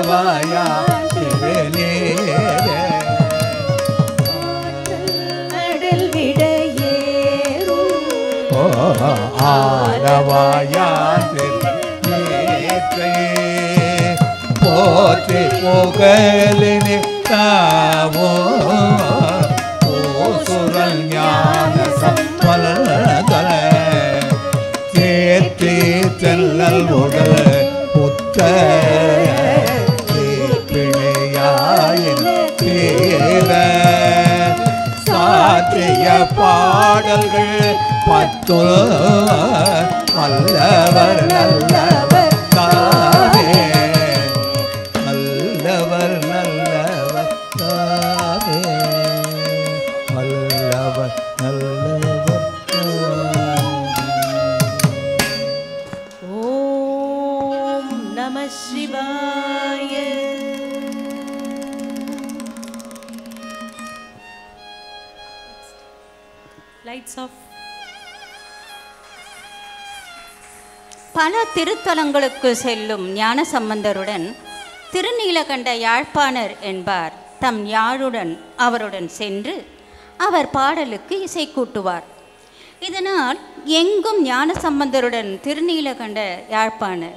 ஆலவாயா திருநீரே கடல் விட ஏறும் ஓ ஆலவாயா திருநீற்றை போற்றி புகழினே தாவோ ஓசுரல் ஞான சம்பல்தல தேற்றி செல்லல் உடல் புத்த பிழையாயின் தீர சாற்றிய பாடல்கள் பத்து வல்லவர் நல்லவர் தானே நல்லவர் நல்லவர் தானே வல்லவர் நல்லவர் தானே ஓம் நம சிவாய லைட்ஸ் ஆஃப் பல திருத்தலங்களுக்கு செல்லும் ஞானசம்பந்தருடன் திருநீலகண்ட யாழ்ப்பாணர் என்பார் தம் யாழுடன் அவருடன் சென்று அவர் பாடலுக்கு இசை கூட்டுவார் இதனால் எங்கும் ஞானசம்பந்தருடன் திருநீலகண்ட யாழ்ப்பாணர்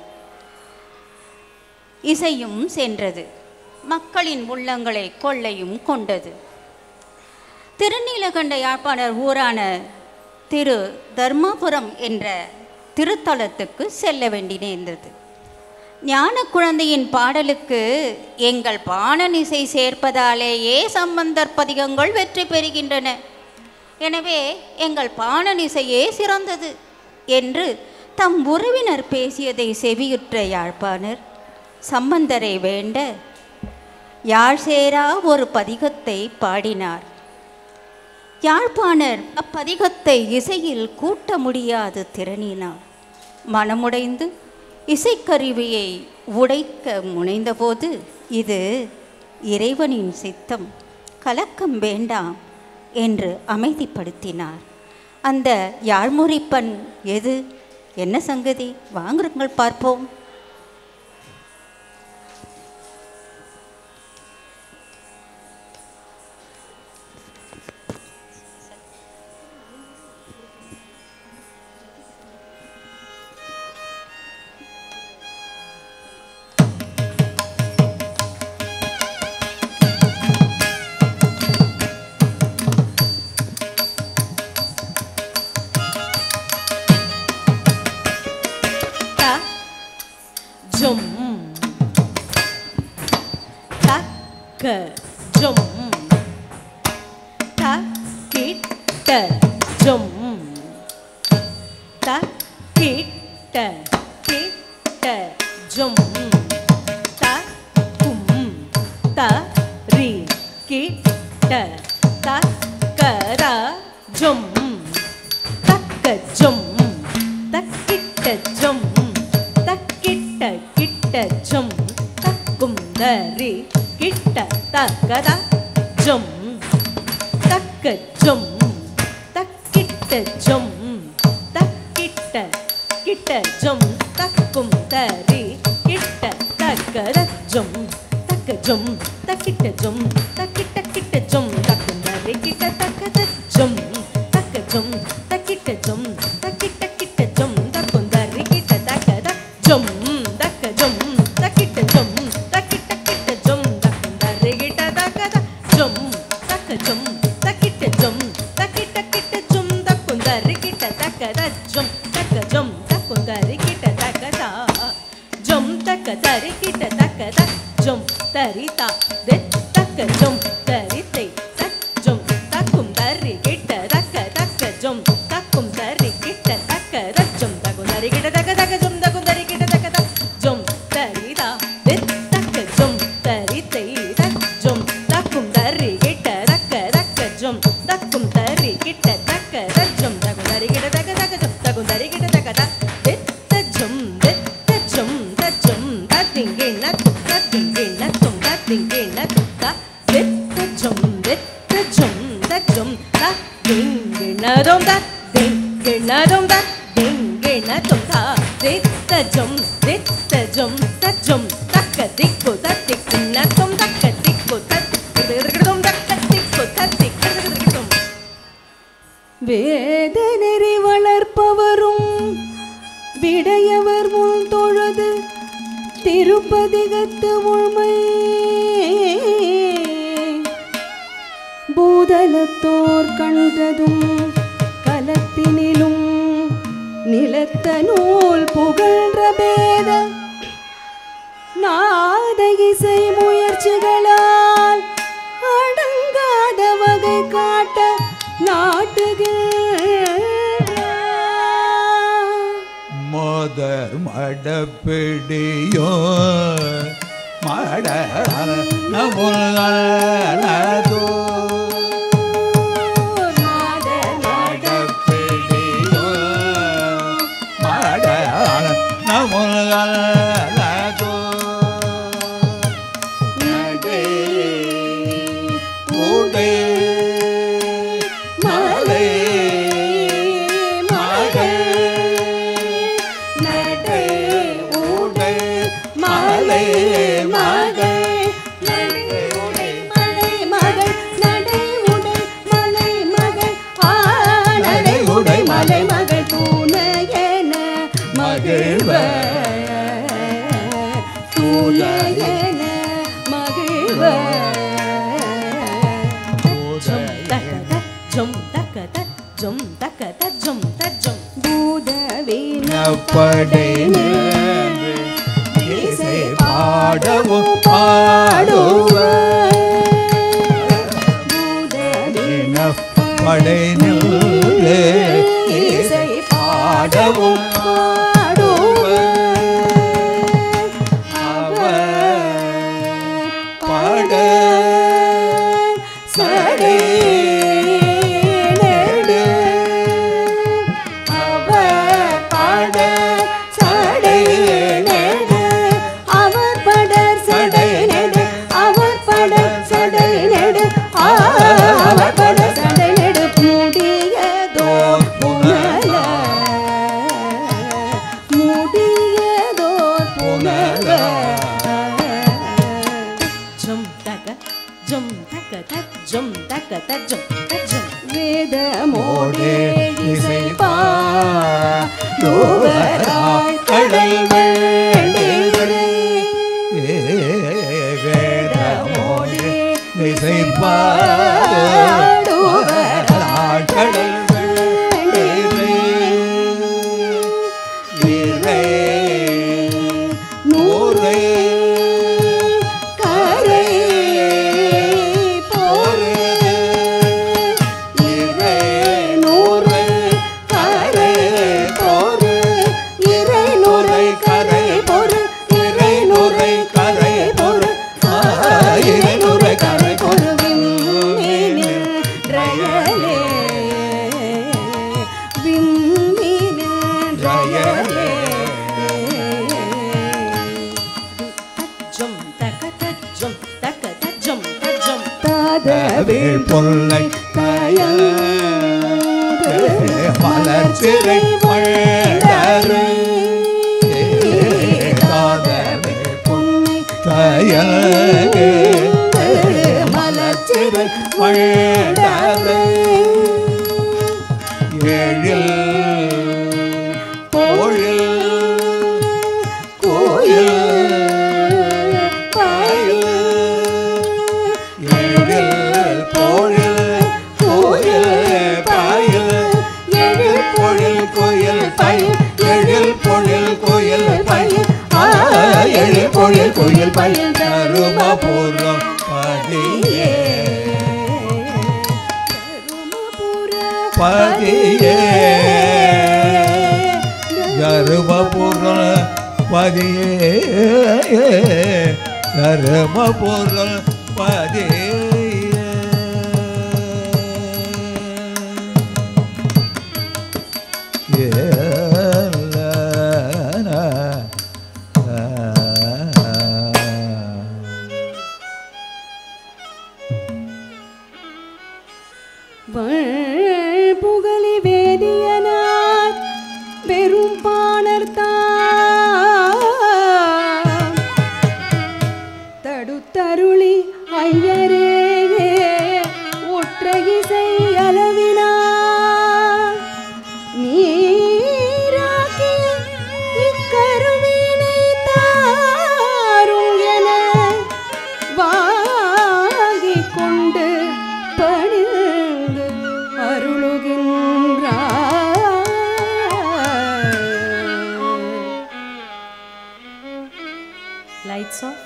இசையும் சென்றது மக்களின் உள்ளங்களை கொள்ளையும் கொண்டது திருநீலகண்ட யாழ்ப்பாணர் ஊரான திரு தர்மாபுரம் என்ற திருத்தலத்துக்கு செல்ல வேண்டி நேர்ந்தது ஞான குழந்தையின் பாடலுக்கு எங்கள் பாணனிசை சேர்ப்பதாலேயே சம்பந்தர் பதிகங்கள் வெற்றி பெறுகின்றன எனவே எங்கள் பாணனிசையே சிறந்தது என்று தம் உறவினர் பேசியதை செவியுற்ற யாழ்ப்பாணர் சம்பந்தரை வேண்ட யாழ் சேரா ஒரு பதிகத்தை பாடினார் யாழ்ப்பாணர் அப்பதிகத்தை இசையில் கூட்ட முடியாது திறனினார் மனமுடைந்து இசைக்கருவியை உடைக்க முனைந்தபோது இது இறைவனின் சித்தம் கலக்கம் வேண்டாம் என்று அமைதிப்படுத்தினார் அந்த யாழ்முறிப்பன் எது என்ன சங்கதி வாங்குங்கள் பார்ப்போம் த ஜும் தக்க ஜும் த கிட்ட ஜும் த கிட்ட கிட்ட ஜும் த கும் த ரி கிட்ட தக்கர ஜும் தக்க ஜும் தக்கிட்ட ஜும் தக்கிட்ட கிட்ட ஜும் தக்கும் தரி கிட்ட தக்கத ஜும் தக்க ஜும் தக்கிட்ட ஜும் தக்கிட்ட கிட்ட ஜும் தக்கும் தரி கிட்ட தக்கத ஜும் தக்க ஜும் தக்கிட்ட ஜும் தக்கிட்ட கிட்ட ஜும் தக்கும் தரி கிட்ட தக்கத ஜும் தக்க ஜும் தக்கிட்ட ஜும் தக்கிட்ட கிட்ட ஜும் தக்கும் தரி கிட்ட தக்கத ஜும் தக்க ஜும் தக்கிட்ட ஜும் தக்கிட்ட கிட்ட ஜும் தக்கும் தரி கிட்ட தக்கத ஜும் தக்க ஜும் தக்கிட்ட ஜும் தக்கிட்ட கிட்ட ஜும் தக்கும் தரி கிட்ட தக்கத ஜும் தக்க ஜும் தக்கும் தரி கிட்ட தக்கத ஜும் தக்க தரி கிட்ட தக்கத ஜும் தரிதா தெ தக்க ஜும் தரித்தை தக் ஜும் தக்கும் தரி கிட்ட தக்க தக்க ஜும் தக்கும் தரி கிட்ட தக்க தஜும் தக்கும் தரி கிட்ட தக்க தக்க ஜும் தக்கும் தரி கிட்ட தக்க தக் ஜும் தரிதா தெ தக்க ஜும் தரித்தை தக் ஜும் தக்கும் தரி கிட்ட தக்க தக்க ஜும் தக்கும் தரி கிட்ட தக்க தஜும் தக்கும் தரி கிட்ட தக்க தக்க ஜும் தக்கும் தரி கிட்ட தக்க தக் தெ தஜும் தெ தஜும் தஜும் தத்திங்கின தத்திங்கின தும் தத்திங்கின துத்தா தெ தஜும் தெ தஜும் தஜும் தத்திங்கின தும் தத்திங்கின தும் தத்திங்கின தும் தா தெ தஜும் தெ தஜும் தஜும் தக்க திக்கு த திக்குன தும் தக்க திக்கு தத்திக்கிடும் தக்க திக்கு தத்திக்கிடும் வேத நெறி வளர்ப்பவரும் விடையவர் முன் தொழுது திருப்பதிகத்து உண்மை பூதலத்தோர் கண்டதும் கலத்தினிலும் நிலத்த நூல் புகழ்ற பேத நாத இசை முயற்சிகளால் அடங்காத வகை காட்ட நாட்டுகின்ற மோதர் மடப்பிடியோ மட நமுதோ மடப்பிடியோ மட நமுதோ நடே உடே மலை மகள் நடே உடே மலை மகள் மகிழ்வ ஜம் தக்க த ஜம் தக்க த ஜம் தக்க த ஜம் த ஜம் படை இசை பாடவும் பாடுவ படை நில்லே இசை பாடவும் பாடுவ அவர் பாட சடை நெடு அவர் பாட சடை நெடு அவர் படர் சடை நெடு அவர் படர் சடை நெடு அவர் படர் சடை நெடு முடியதோ புனல முடியதோ புனல ஜம் தக்க ஜம் தக்க த ஜம் தக்க த ஜம் த ஜம் வேதமோடே இசை பாடுவராய் கடல் வேண்டிலே வேதமோடு இசை பாடுவராய் கடல் வேண்டிலே இறை நூறை கரை போறது இறை நூறு கரை போரு இறை நுரை கரை பொறு இறை நுரை கரை பொரு இறை நுரை கரை பொரு ரயலே விண்மீன ரயலே ஜம் தக்க த ஜம் தக்க த ஜம் த ஜம் தாதவில் பொல்லை கயல் மலர்ச்சிறை மழரு காதவே பொன்னை கயல்கு மலர்ச்சிறை மழரு எழில் பொழில் கோயில் பாயில் எழில் பொழில் கோயில் பாயில் எழில் பொழில் கோயில் பாயில் எழில் பொழில் கோயில் பாயில் எழில் பொழில் கோயில் பாயில் தருமபுரம் பதியே பதியே தருமபுரம் பதியே தருமபுரம் பதியே புகழி வேதியனார் பெரும் பாணர் தாம் ஒத்தருளி ஐயரே உற்ற இசை அளவினா நீராக்கிய இக்கருவினை தாரும் என வாங்கிக் கொண்டு பணிந்து அருளுகின்றார் லைட்ஸ் ஆஃப்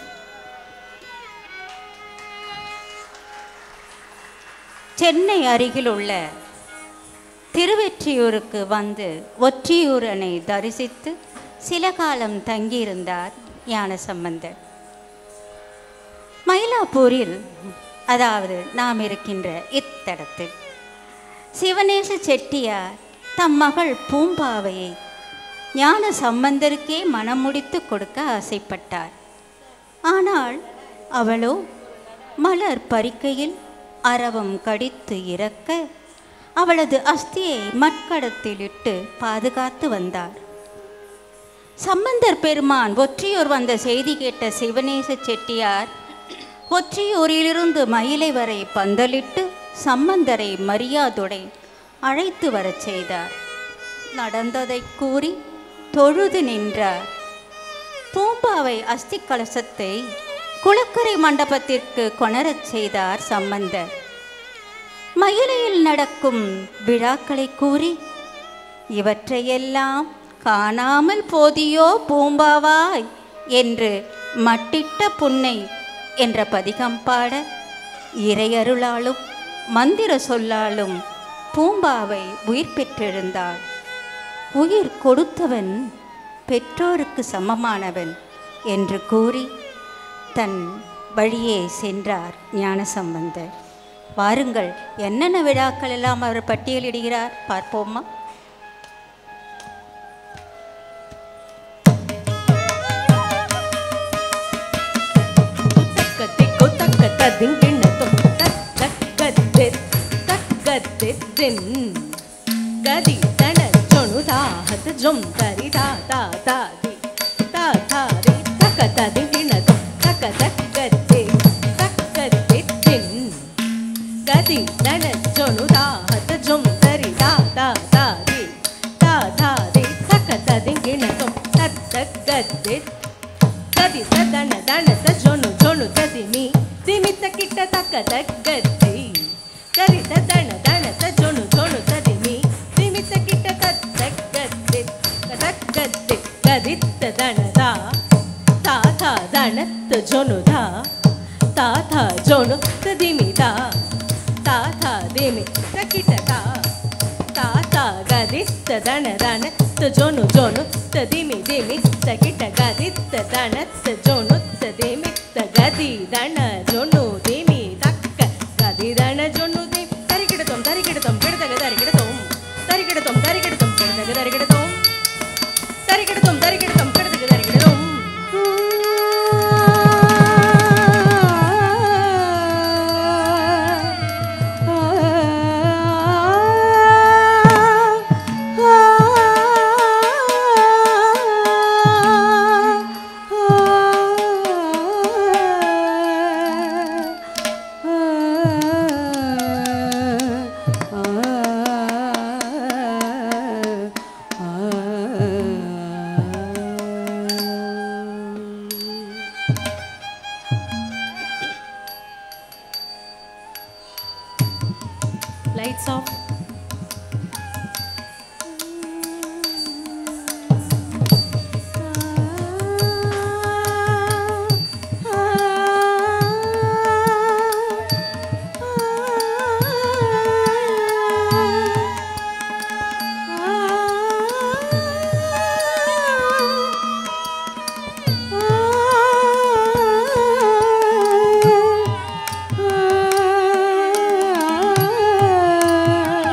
சென்னை அருகில் உள்ள திருவெற்றியூருக்கு வந்து ஒற்றியூரனை தரிசித்து சில காலம் தங்கியிருந்தார் ஞானசம்பந்தர் மயிலாப்பூரில் அதாவது நாம் இருக்கின்ற இத்தடத்தில் சிவநேச செட்டியார் தம் மகள் பூம்பாவையை ஞான சம்பந்தருக்கே மனம் முடித்து கொடுக்க ஆசைப்பட்டார் ஆனால் அவளோ மலர் பறிக்கையில் அரவம் கடித்து இறக்க அவளது அஸ்தியை மட்கடத்திலிட்டு பாதுகாத்து வந்தார் சம்பந்தர் பெருமான் ஒற்றியூர் வந்த செய்தி கேட்ட சிவநேச செட்டியார் ஒற்றியூரிலிருந்து மயிலை வரை பந்தலிட்டு சம்பந்தரை மரியாதுடை அழைத்து வரச் செய்தார் நடந்ததைக் கூறி தொழுது நின்றார் பூம்பாவை அஸ்தி கலசத்தை குளக்கரை மண்டபத்திற்கு கொணரச் செய்தார் சம்பந்தர் மயிலையில் நடக்கும் விழாக்களை கூறி இவற்றையெல்லாம் காணாமல் போதியோ பூம்பாவாய் என்று மட்டிட்ட புன்னை என்ற பதிகம் பாட இறையருளாலும் மந்திர சொல்லாலும் பூம்பாவை உயிர் பெற்றெழுந்தாள் உயிர் கொடுத்தவன் பெற்றோருக்கு சமமானவன் என்று கூறி தன் வழியே சென்றார் ஞானசம்பந்தர் வாருங்கள் என்னென்ன விழாக்கள் எல்லாம் அவர் பட்டியலிடுகிறார் பார்ப்போமா ತಕ್ಕದಿಕ್ಕು ತಕ್ಕ ದಿಂಗಿಣ್ಣತು ತಕ್ಕದ್ದೆ ತಕ್ಕದ್ದಿನ್ ಗದಿ ತಣ ಜೊಣು ದಾಹತ ಜೊಂ ತರಿ ತಾ ತಾ ತಾ ದಿ ತಾ ತಾ ದಿ ತಕ್ಕ ದಿಂಗಿಣ್ಣತು ತಕ್ಕ ತಕ್ಕದ್ದೆ ತಕ್ಕದ್ದಿನ್ ಗದಿ ತಣ ಜೊಣು ದಾಹತ ಜೊಂ ತರಿ ತಾ ತಾ ತಾ ದಿ ತಾ ತಾ ದಿ ತಕ್ಕ ದಿಂಗಿಣ್ಣತು ತಕ್ಕದ್ದೆ ಕದಿ ಸದನ ದಣತ ಜೊನು ಜೊನು ತದಿಮಿ ತಿಮಿತ ಕಿಟ್ಟ ತಕ್ಕ ತಗ್ಗದ್ದಿ ಕರಿತ ದಣ ದಣತ ಜೊನು ಜೊನು ತದಿಮಿ ತಿಮಿತ ಕಿಟ್ಟ ತಗ್ಗದ್ದಿ ತಗ್ಗದ್ದಿ ಕದಿತ್ತ ದಣದ ತಾತ ದಣತ ಜೊನುದ ತಾತ ಜೊನು ತದಿಮಿದ ತಾತ ದಿಮಿ ತಕಿಟದ ತಾತ ಗದಿತ್ತ ದಣ ದಣ ತ ಜೊನು ಜೊನು ತದಿಮಿ ದಿಮಿ ತಕಿಟ ಗದಿತ್ತ ದಣ ತ ಜೊನು ತದಿಮಿ ತ ಗದಿ ದಣ ಜೊನು ದಿಮಿ ತಕ್ಕ ಗದಿ ದಣ ಜೊನು ದಿ ತರಿಗಿಡತೊಂ ತರಿಗಿಡತೊಂ ಗಿಡದಗ ತರಿಗಿಡತೊಂ ತರಿಗಿಡತೊಂ ತರಿಗಿಡತೊಂ ಗಿಡದಗ ತರಿಗಿಡತೊಂ ತರಿಗಿಡತೊಂ ತರಿಗಿಡತೊಂ ಗಿಡದಗ ತರಿಗಿಡತೊಂ Lights off. ஆ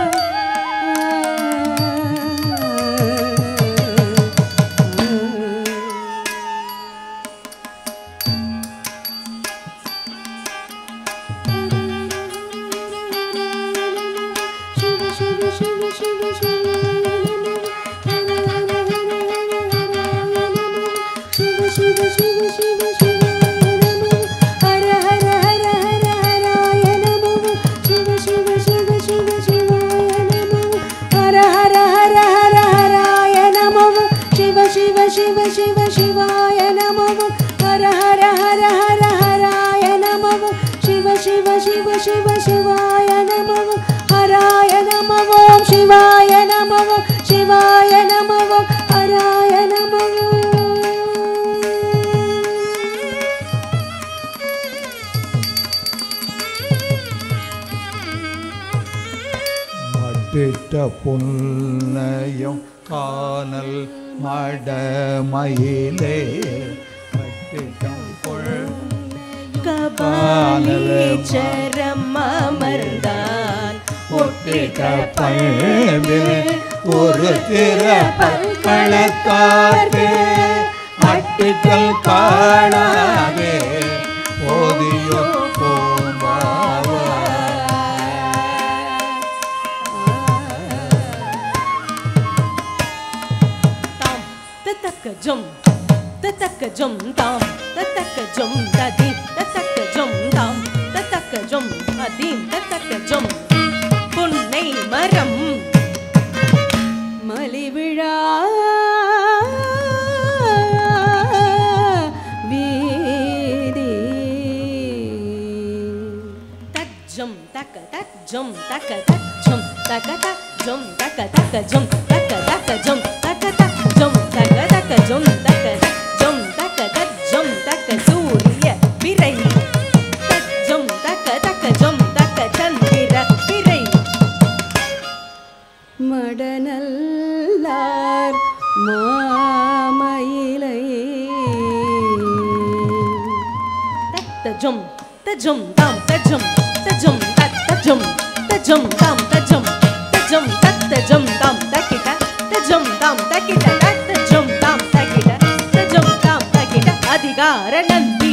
சிவ சிவாய நமவோம் ஹராய நமவோம் சிவாய நமவோம் சிவாய நமவோம் ஹராய நமவோம் மட்டிட்ட புன்னையும் காணல் மடமயிலே மட்டிட்டம் கொள் கபாலீச்சரம் அமர்ந்தான் ஒட்டிட்ட பண்பில் ஒரு திற பல்களத்தார்க்கு அட்டிட்டல் காணாதே ஓதியோ போம்பாவா தாம் தத்தக்க ஜம் தத்தக்க ஜம் தாம் தத்தக்க ஜம் ததி தத்தக்க ஜம் தாம் தத்தக்க ஜம் அதீம் தத்தக்க ஜம் புன்னை மரம் மலிவிழா வீதி தஜம் தக்க தஜம் தக்க தஜம் தக்க தஜம் தக்க தக்க ஜம் தக்க தக்க ஜம் தக்க தஜம் தக்க தக்க ஜம் தக்க தஜம் தக்க தஜம் தக்க சூரிய பிறை தஜம் தக்க தக்க ஜம் தக்க சந்திர பிறை மடநல்லார் மாமயிலை தஜம் தஜம் தாம் தஜம் தஜம் தஜம் தஜம் தாம் தஜம் தஜம் தஜம் தாம் தக்கிட்ட தஜம் தாம் தக்கிட்ட தஜம் தாம் தக்கிட்ட தஜம் தாம் தக்கிட்ட அதிகார நந்தி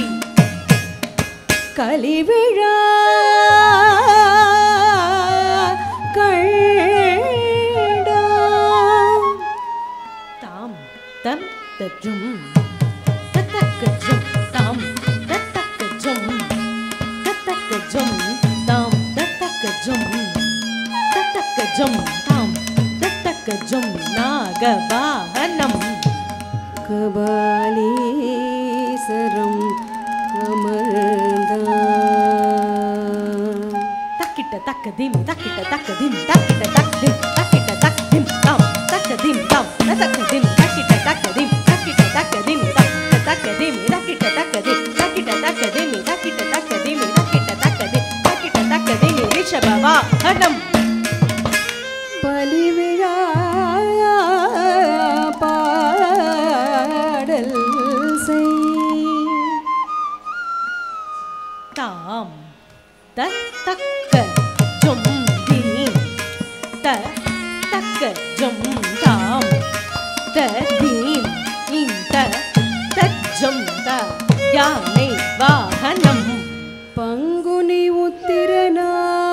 கலிவிழா கண்டா தாம் தம் தஜும் தத்தக்கஜும் தாம் தத்தக்கஜும் தத்தக்கஜும் தாம் தத்தக்கஜும் தத்தக்கஜும் தாம் தத்தக்கஜும் நாகவாகனம் கபாலீசரம் அமர்ந்தான் தக்கிட்ட தக்க திம் தக்கிட்ட தக்க திம் தக்கிட்ட தக்க திம் தக்கிட்ட தக்க திம் தாம் தக்க திம் தாம் தக்க திம் தக்கிட்ட தக்க திம் தக்கிட்ட தக்க திம் தக்க தக்க திம் தக்கிட்ட தக்க திம் தக்கிட்ட தக்க திம் தக்கிட்ட தக்க திம் தக்கிட்ட தக்க திம் தக்கிட்ட தக்க திம் ரிஷபவா ஹனம் பலிவிழா பாடல் செய் தாம் த தக்க ஜும் தீம் த தக்க ஜும் தாம் த தீம் இம் த தஜ்ஜம் த யானை வாகனம் பங்குனி உத்திரனா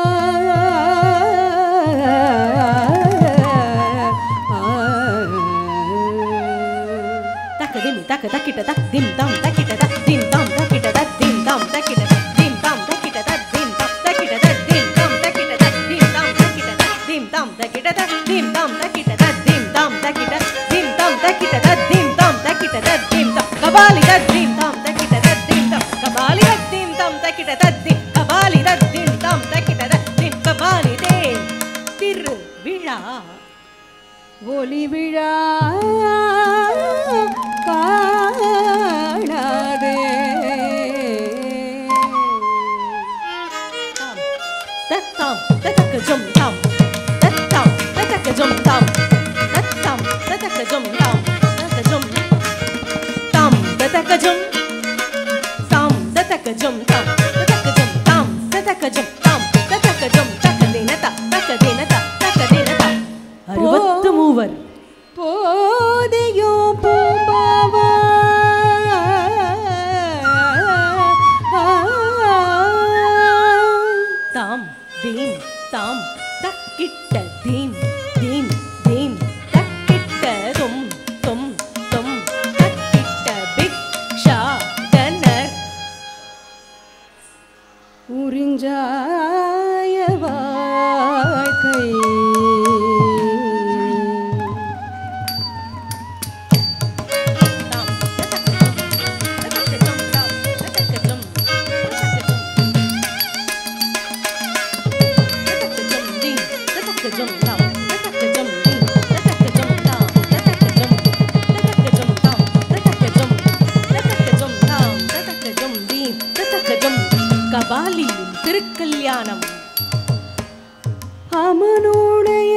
தக்க திமி தக்க தக்கிட்ட தக் திம் தாம் தக்கிட்ட தக் திம் தாம் தக்கிட்ட தக் திம் தாம் தக்கிட்ட தக் திம் தாம் தக்கிட்ட தக் திம் தாம் தக்கிட்ட தக் திம் தாம் தக்கிட்ட தக் திம் தாம் தக்கிட்ட தக் திம் தாம் தக்கிட்ட தக் திம் தாம் தக்கிட்ட தக் திம் தாம் தக்கிட்ட திம் தாம் தக்கிட்ட தக் திம் தாம் தக்கிட்ட தக் திம் தாம் கபாலி தக் திம் தாம் தக்கிட்ட தக் திம் தாம் கபாலி தக் திம் தாம் தக்கிட்ட தக் திம் கபாலி தக் திம் தாம் தக்கிட்ட தக் திம் கபாலி தே திரு விழா ஒளி விழா காணாதே தாம் தத்தாம் தத்தக்க ஜும் தாம் தத்தாம் தத்தக்க ஜும் தாம் தத்தாம் தத்தக்க ஜும் தாம் தத்தக்க ஜும் தாம் தத்தக்க ஜும் தாம் தத்தக்க ஜும் தாம் தத்தக்க ஜும் தாம் தத்தக்க ஜும் தாம் தத்தக்க ஜும் தக்க தினத தக்க தினத தக்க தினத அறுபத்து மூவர் போதையோ பூம்பாவா தாம் தீம் தாம் தக்கிட்ட தீம் தீம் தீம் தக்கிட்ட தும் தும் தும் தக்கிட்ட பிக்ஷா தனர் உறிஞ்சாய வாழ்க்கை தாம் தத்தக்க ஜும் தாம் தத்தக்க ஜும் தத்தக்க ஜும் கபாலியின் திருக்கல்யாணம் அமனுடைய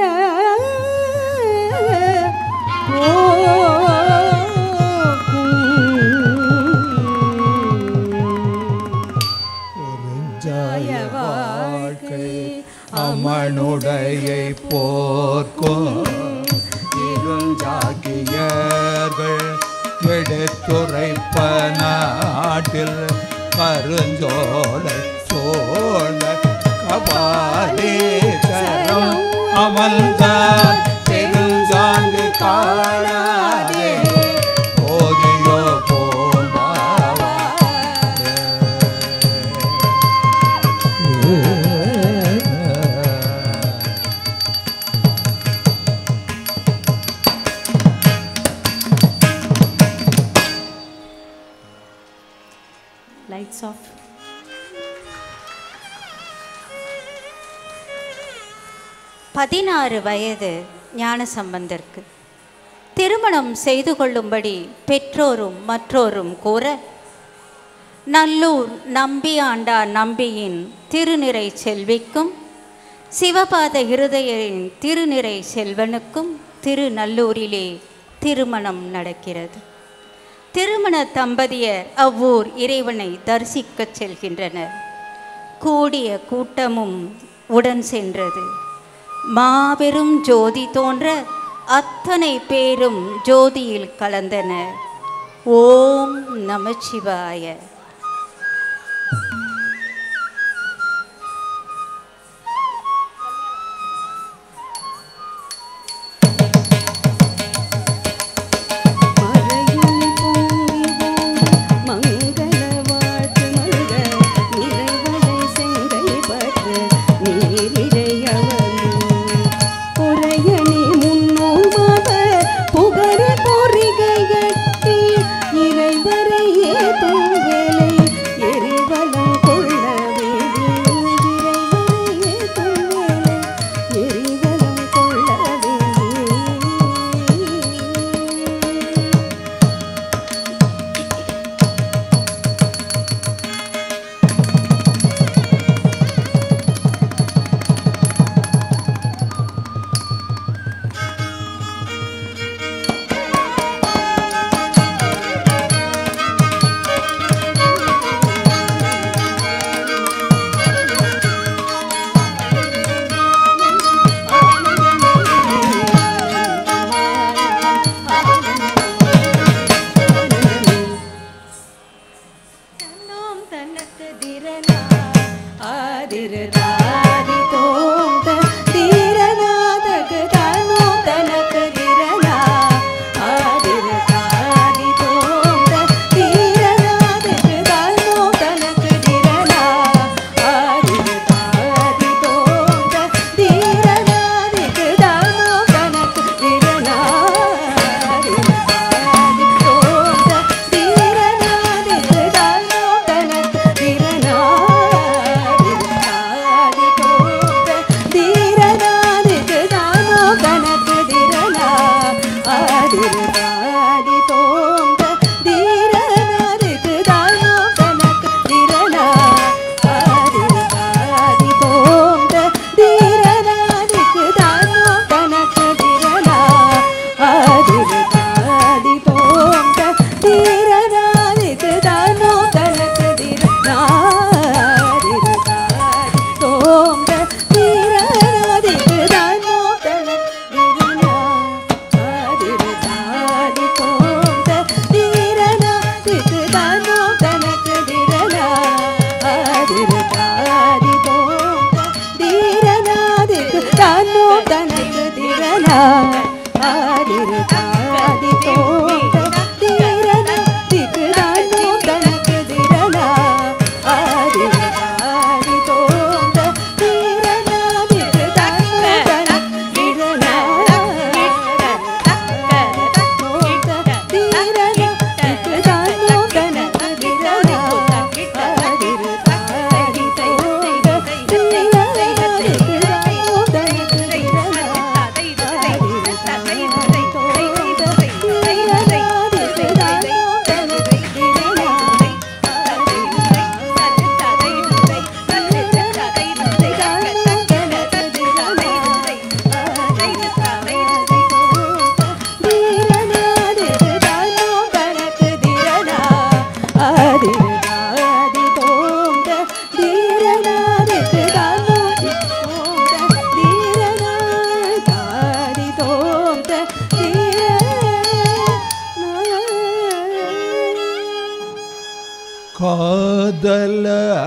ஜாய வாழ்க்கை அமனுடையை போர்க்கும் இருஞ்சாக்கியர்கள் எடுத்துரைப்ப நாட்டில் கருஞ்சோலை சோழ கபாலீசரம் அமர்ந்தான் பெருஞ்சாங்கு காணாதே போதியோ போம்பாவா லைட்ஸ் ஆஃப் பதினாறு வயது ஞானசம்பந்தருக்கு திருமணம் செய்து கொள்ளும்படி பெற்றோரும் மற்றோரும் கூற நல்லூர் நம்பியாண்டா நம்பியின் திருநிறை செல்விக்கும் சிவபாத இருதயரின் திருநிறை செல்வனுக்கும் திருநல்லூரிலே திருமணம் நடக்கிறது திருமண தம்பதியர் அவ்வூர் இறைவனை தரிசிக்கச் செல்கின்றனர் கூடிய கூட்டமும் உடன் சென்றது மாபெரும் ஜோதி தோன்ற அத்தனை பேரும் ஜோதியில் கலந்தனர் ஓம் நமச்சிவாய மறையுளி பொங்கிவோம் மங்கள வாழ்த்து மல்க நிறைவடை செங்கை பற்ற நீரிழையவனும் பொறையணி முன்னோமாக புகழ் பொறிகை கட்டி இறைவரை ஏதும் வேலை எரிவலம் கொள்ள வேண்டி இறைவரை ஏதும் வேலை எரிவலம் கொள்ள வேண்டி தன்னோம் தனக்கு திரனா ஆதிரதாதி தோம் த திரநாதகு தன்னோம் தனக்கு திரனா ஆதிரதாதி தோம் த திரநாதகு தன்னோம் தனக்கு திரனா ஆதிரதாதி தோம் த திரநாதகு தன்னோம் தனக்கு திரனா ஆதிரதாதி தோம் த திரநாதகு தன்னோம் தனக்கு திரனா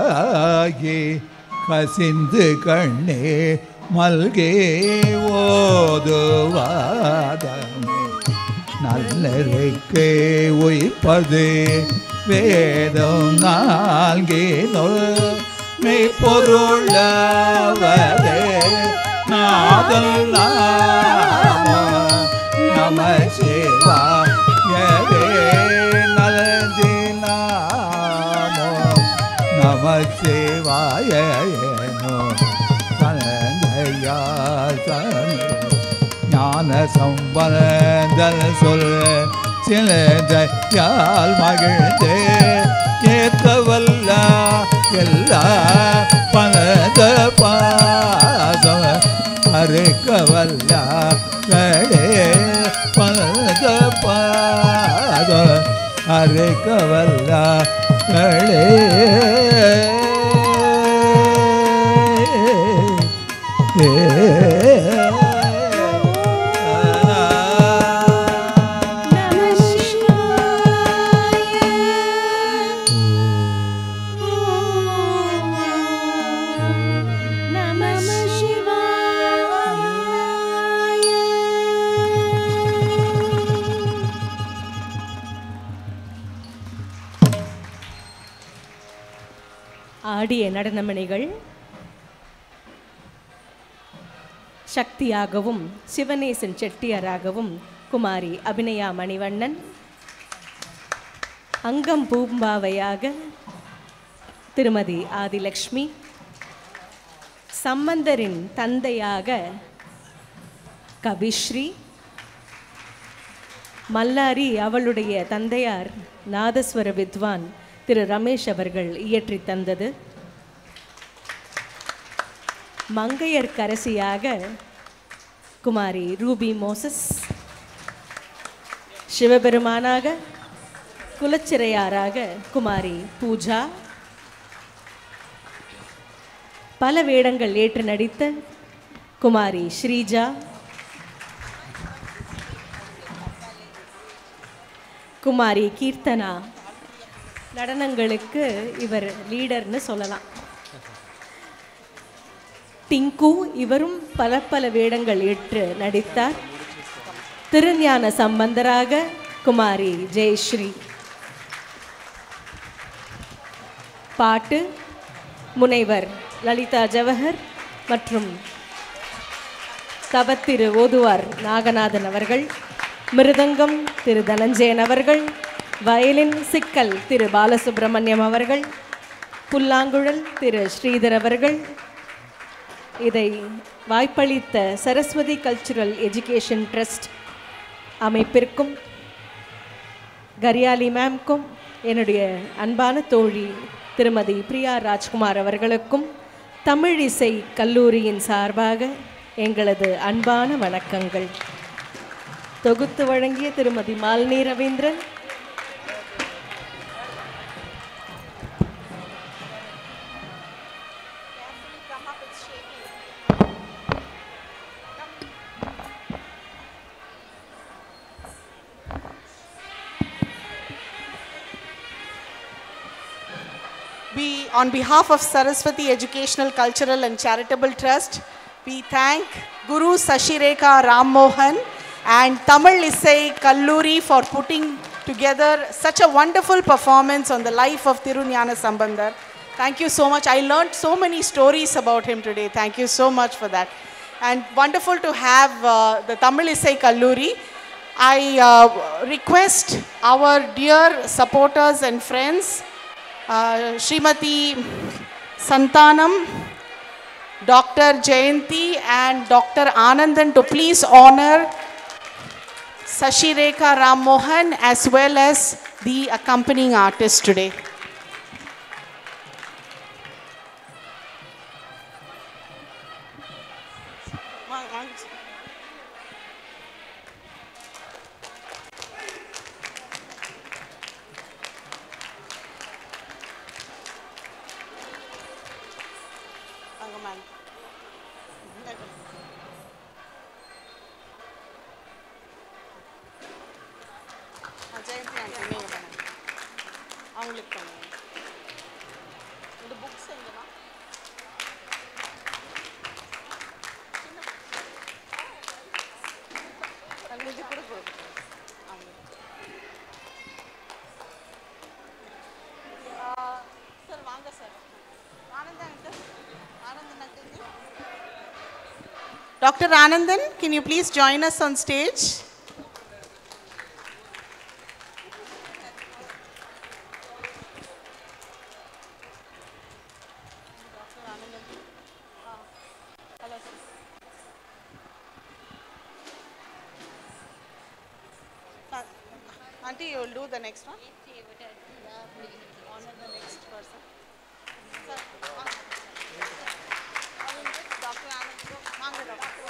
ஆகி கசிந்து கண்ணே மல்கே ஓதுவாதமே நல்லருக்கே உய்ப்பது வேதம் நான்கினுள் மெய்ப்பொருளவதே நாதல் நாம நம சிவாயவே நலதினாமோ நம சிவாயனோ கலந்தையாசமே ஞான சம்பந்தல் சொல் சிலதையால் மகிழ்ந்து ஏற்கவல்ல எல்லா பலத பாசம் அறுக்கவல்ல பலத பாசம் அறுக்கவல்ல நம சிவாய நம சிவாய ஆடிய நடனமணிகள் சக்தியாகவும் சிவநேசன் செட்டியாராகவும் குமாரி அபிநயா மணிவண்ணன் அங்கம் பூம்பாவையாக திருமதி ஆதிலக்ஷ்மி சம்பந்தரின் தந்தையாக கபிஸ்ரீ மல்லாரி அவளுடைய தந்தையார் நாதஸ்வர வித்வான் திரு ரமேஷ் அவர்கள் இயற்றி தந்தது மங்கையர் கரசியாக குமாரி ரூபி மோசஸ் சிவபெருமானாக குலச்சிறையாராக குமாரி பூஜா பல வேடங்கள் ஏற்று நடித்த குமாரி ஸ்ரீஜா குமாரி கீர்த்தனா நடனங்களுக்கு இவர் லீடர்னு சொல்லலாம் டிங்கு இவரும் பல பல வேடங்கள் ஏற்று நடித்தார் திருஞான சம்பந்தராக குமாரி ஜெயஸ்ரீ பாட்டு முனைவர் லலிதா ஜவஹர் மற்றும் தவத்திரு ஓதுவார் நாகநாதன் அவர்கள் மிருதங்கம் திரு தனஞ்சயன் அவர்கள் வயலின் சிக்கல் திரு பாலசுப்ரமணியம் அவர்கள் புல்லாங்குழல் திரு ஸ்ரீதர் அவர்கள் இதை வாய்ப்பளித்த சரஸ்வதி கல்ச்சுரல் எஜுகேஷன் ட்ரஸ்ட் அமைப்பிற்கும் கரியாலி மேம்க்கும் என்னுடைய அன்பான தோழி திருமதி பிரியா ராஜ்குமார் அவர்களுக்கும் தமிழ் இசை கல்லூரியின் சார்பாக எங்களது அன்பான வணக்கங்கள் தொகுத்து வழங்கிய திருமதி Malini Ravindran We, on behalf of Saraswati Educational, Cultural and Charitable Trust, we thank Guru Sashireka Ram Mohan and Tamil Isai Kalluri for putting together such a wonderful performance on the life of Tirunyana Sambandar. Thank you so much. I learned so many stories about him today. Thank you so much for that. And wonderful to have uh, the Tamil Isai Kalluri. I uh, request our dear supporters and friends uh, Srimati Santanam, Dr. Jayanti and Dr. Anandan to please honor Sashireka Ram Mohan as well as the accompanying artist today. அவங்களுக்கு பண்ணுங்க இந்த books sir வாங்க sir Anandan uncle. Anandan uncle. Dr. Anandan, can you please join us on stage? Auntie, you will do the next one? Honor the next person. Sir, ah. Dr. Anand, வாங்க doctor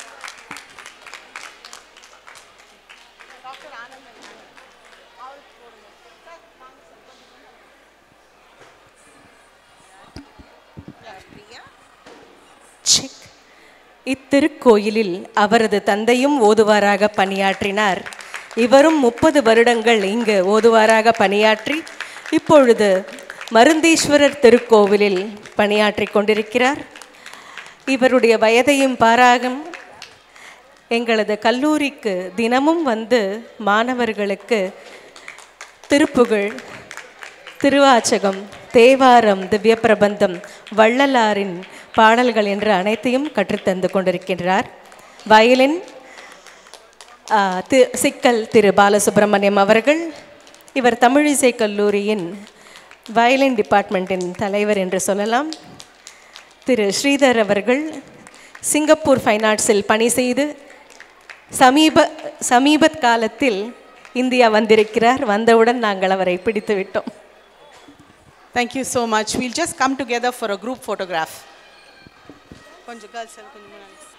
doctor Anandan அவருக்கு போடுங்க sir வாங்க sir Priya check இத்திருக்கோயிலில் அவரது தந்தையும் ஓதுவாராக பணியாற்றினார் இவரும் முப்பது வருடங்கள் இங்கு ஓதுவாராக பணியாற்றி இப்பொழுது மருந்தீஸ்வரர் திருக்கோவிலில் பணியாற்றிக் கொண்டிருக்கிறார் இவருடைய வயதையும் பாராகும் எங்களது கல்லூரிக்கு தினமும் வந்து மாணவர்களுக்கு திருப்புகழ் திருவாச்சகம் தேவாரம் திவ்ய பிரபந்தம் வள்ளலாரின் பாடல்கள் என்ற அனைத்தையும் கற்றுத்தந்து கொண்டிருக்கின்றார் வயலின் ஆ, தி சிக்கல் திரு பாலசுப்ரமணியம் அவர்கள் இவர் தமிழிசை கல்லூரியின் வயலின் டிபார்ட்மெண்ட்டின் தலைவர் என்று சொல்லலாம் திரு ஸ்ரீதர் அவர்கள் சிங்கப்பூர் ஃபைன் ஆர்ட்ஸில் பணி செய்து சமீப சமீபத் காலத்தில் இந்தியா வந்திருக்கிறார் வந்தவுடன் நாங்கள் அவரை பிடித்து விட்டோம் Thank you so much. We'll just come together for a group photograph. கொஞ்சம் girls எல்லாம் கொஞ்சம் முன்னாடி.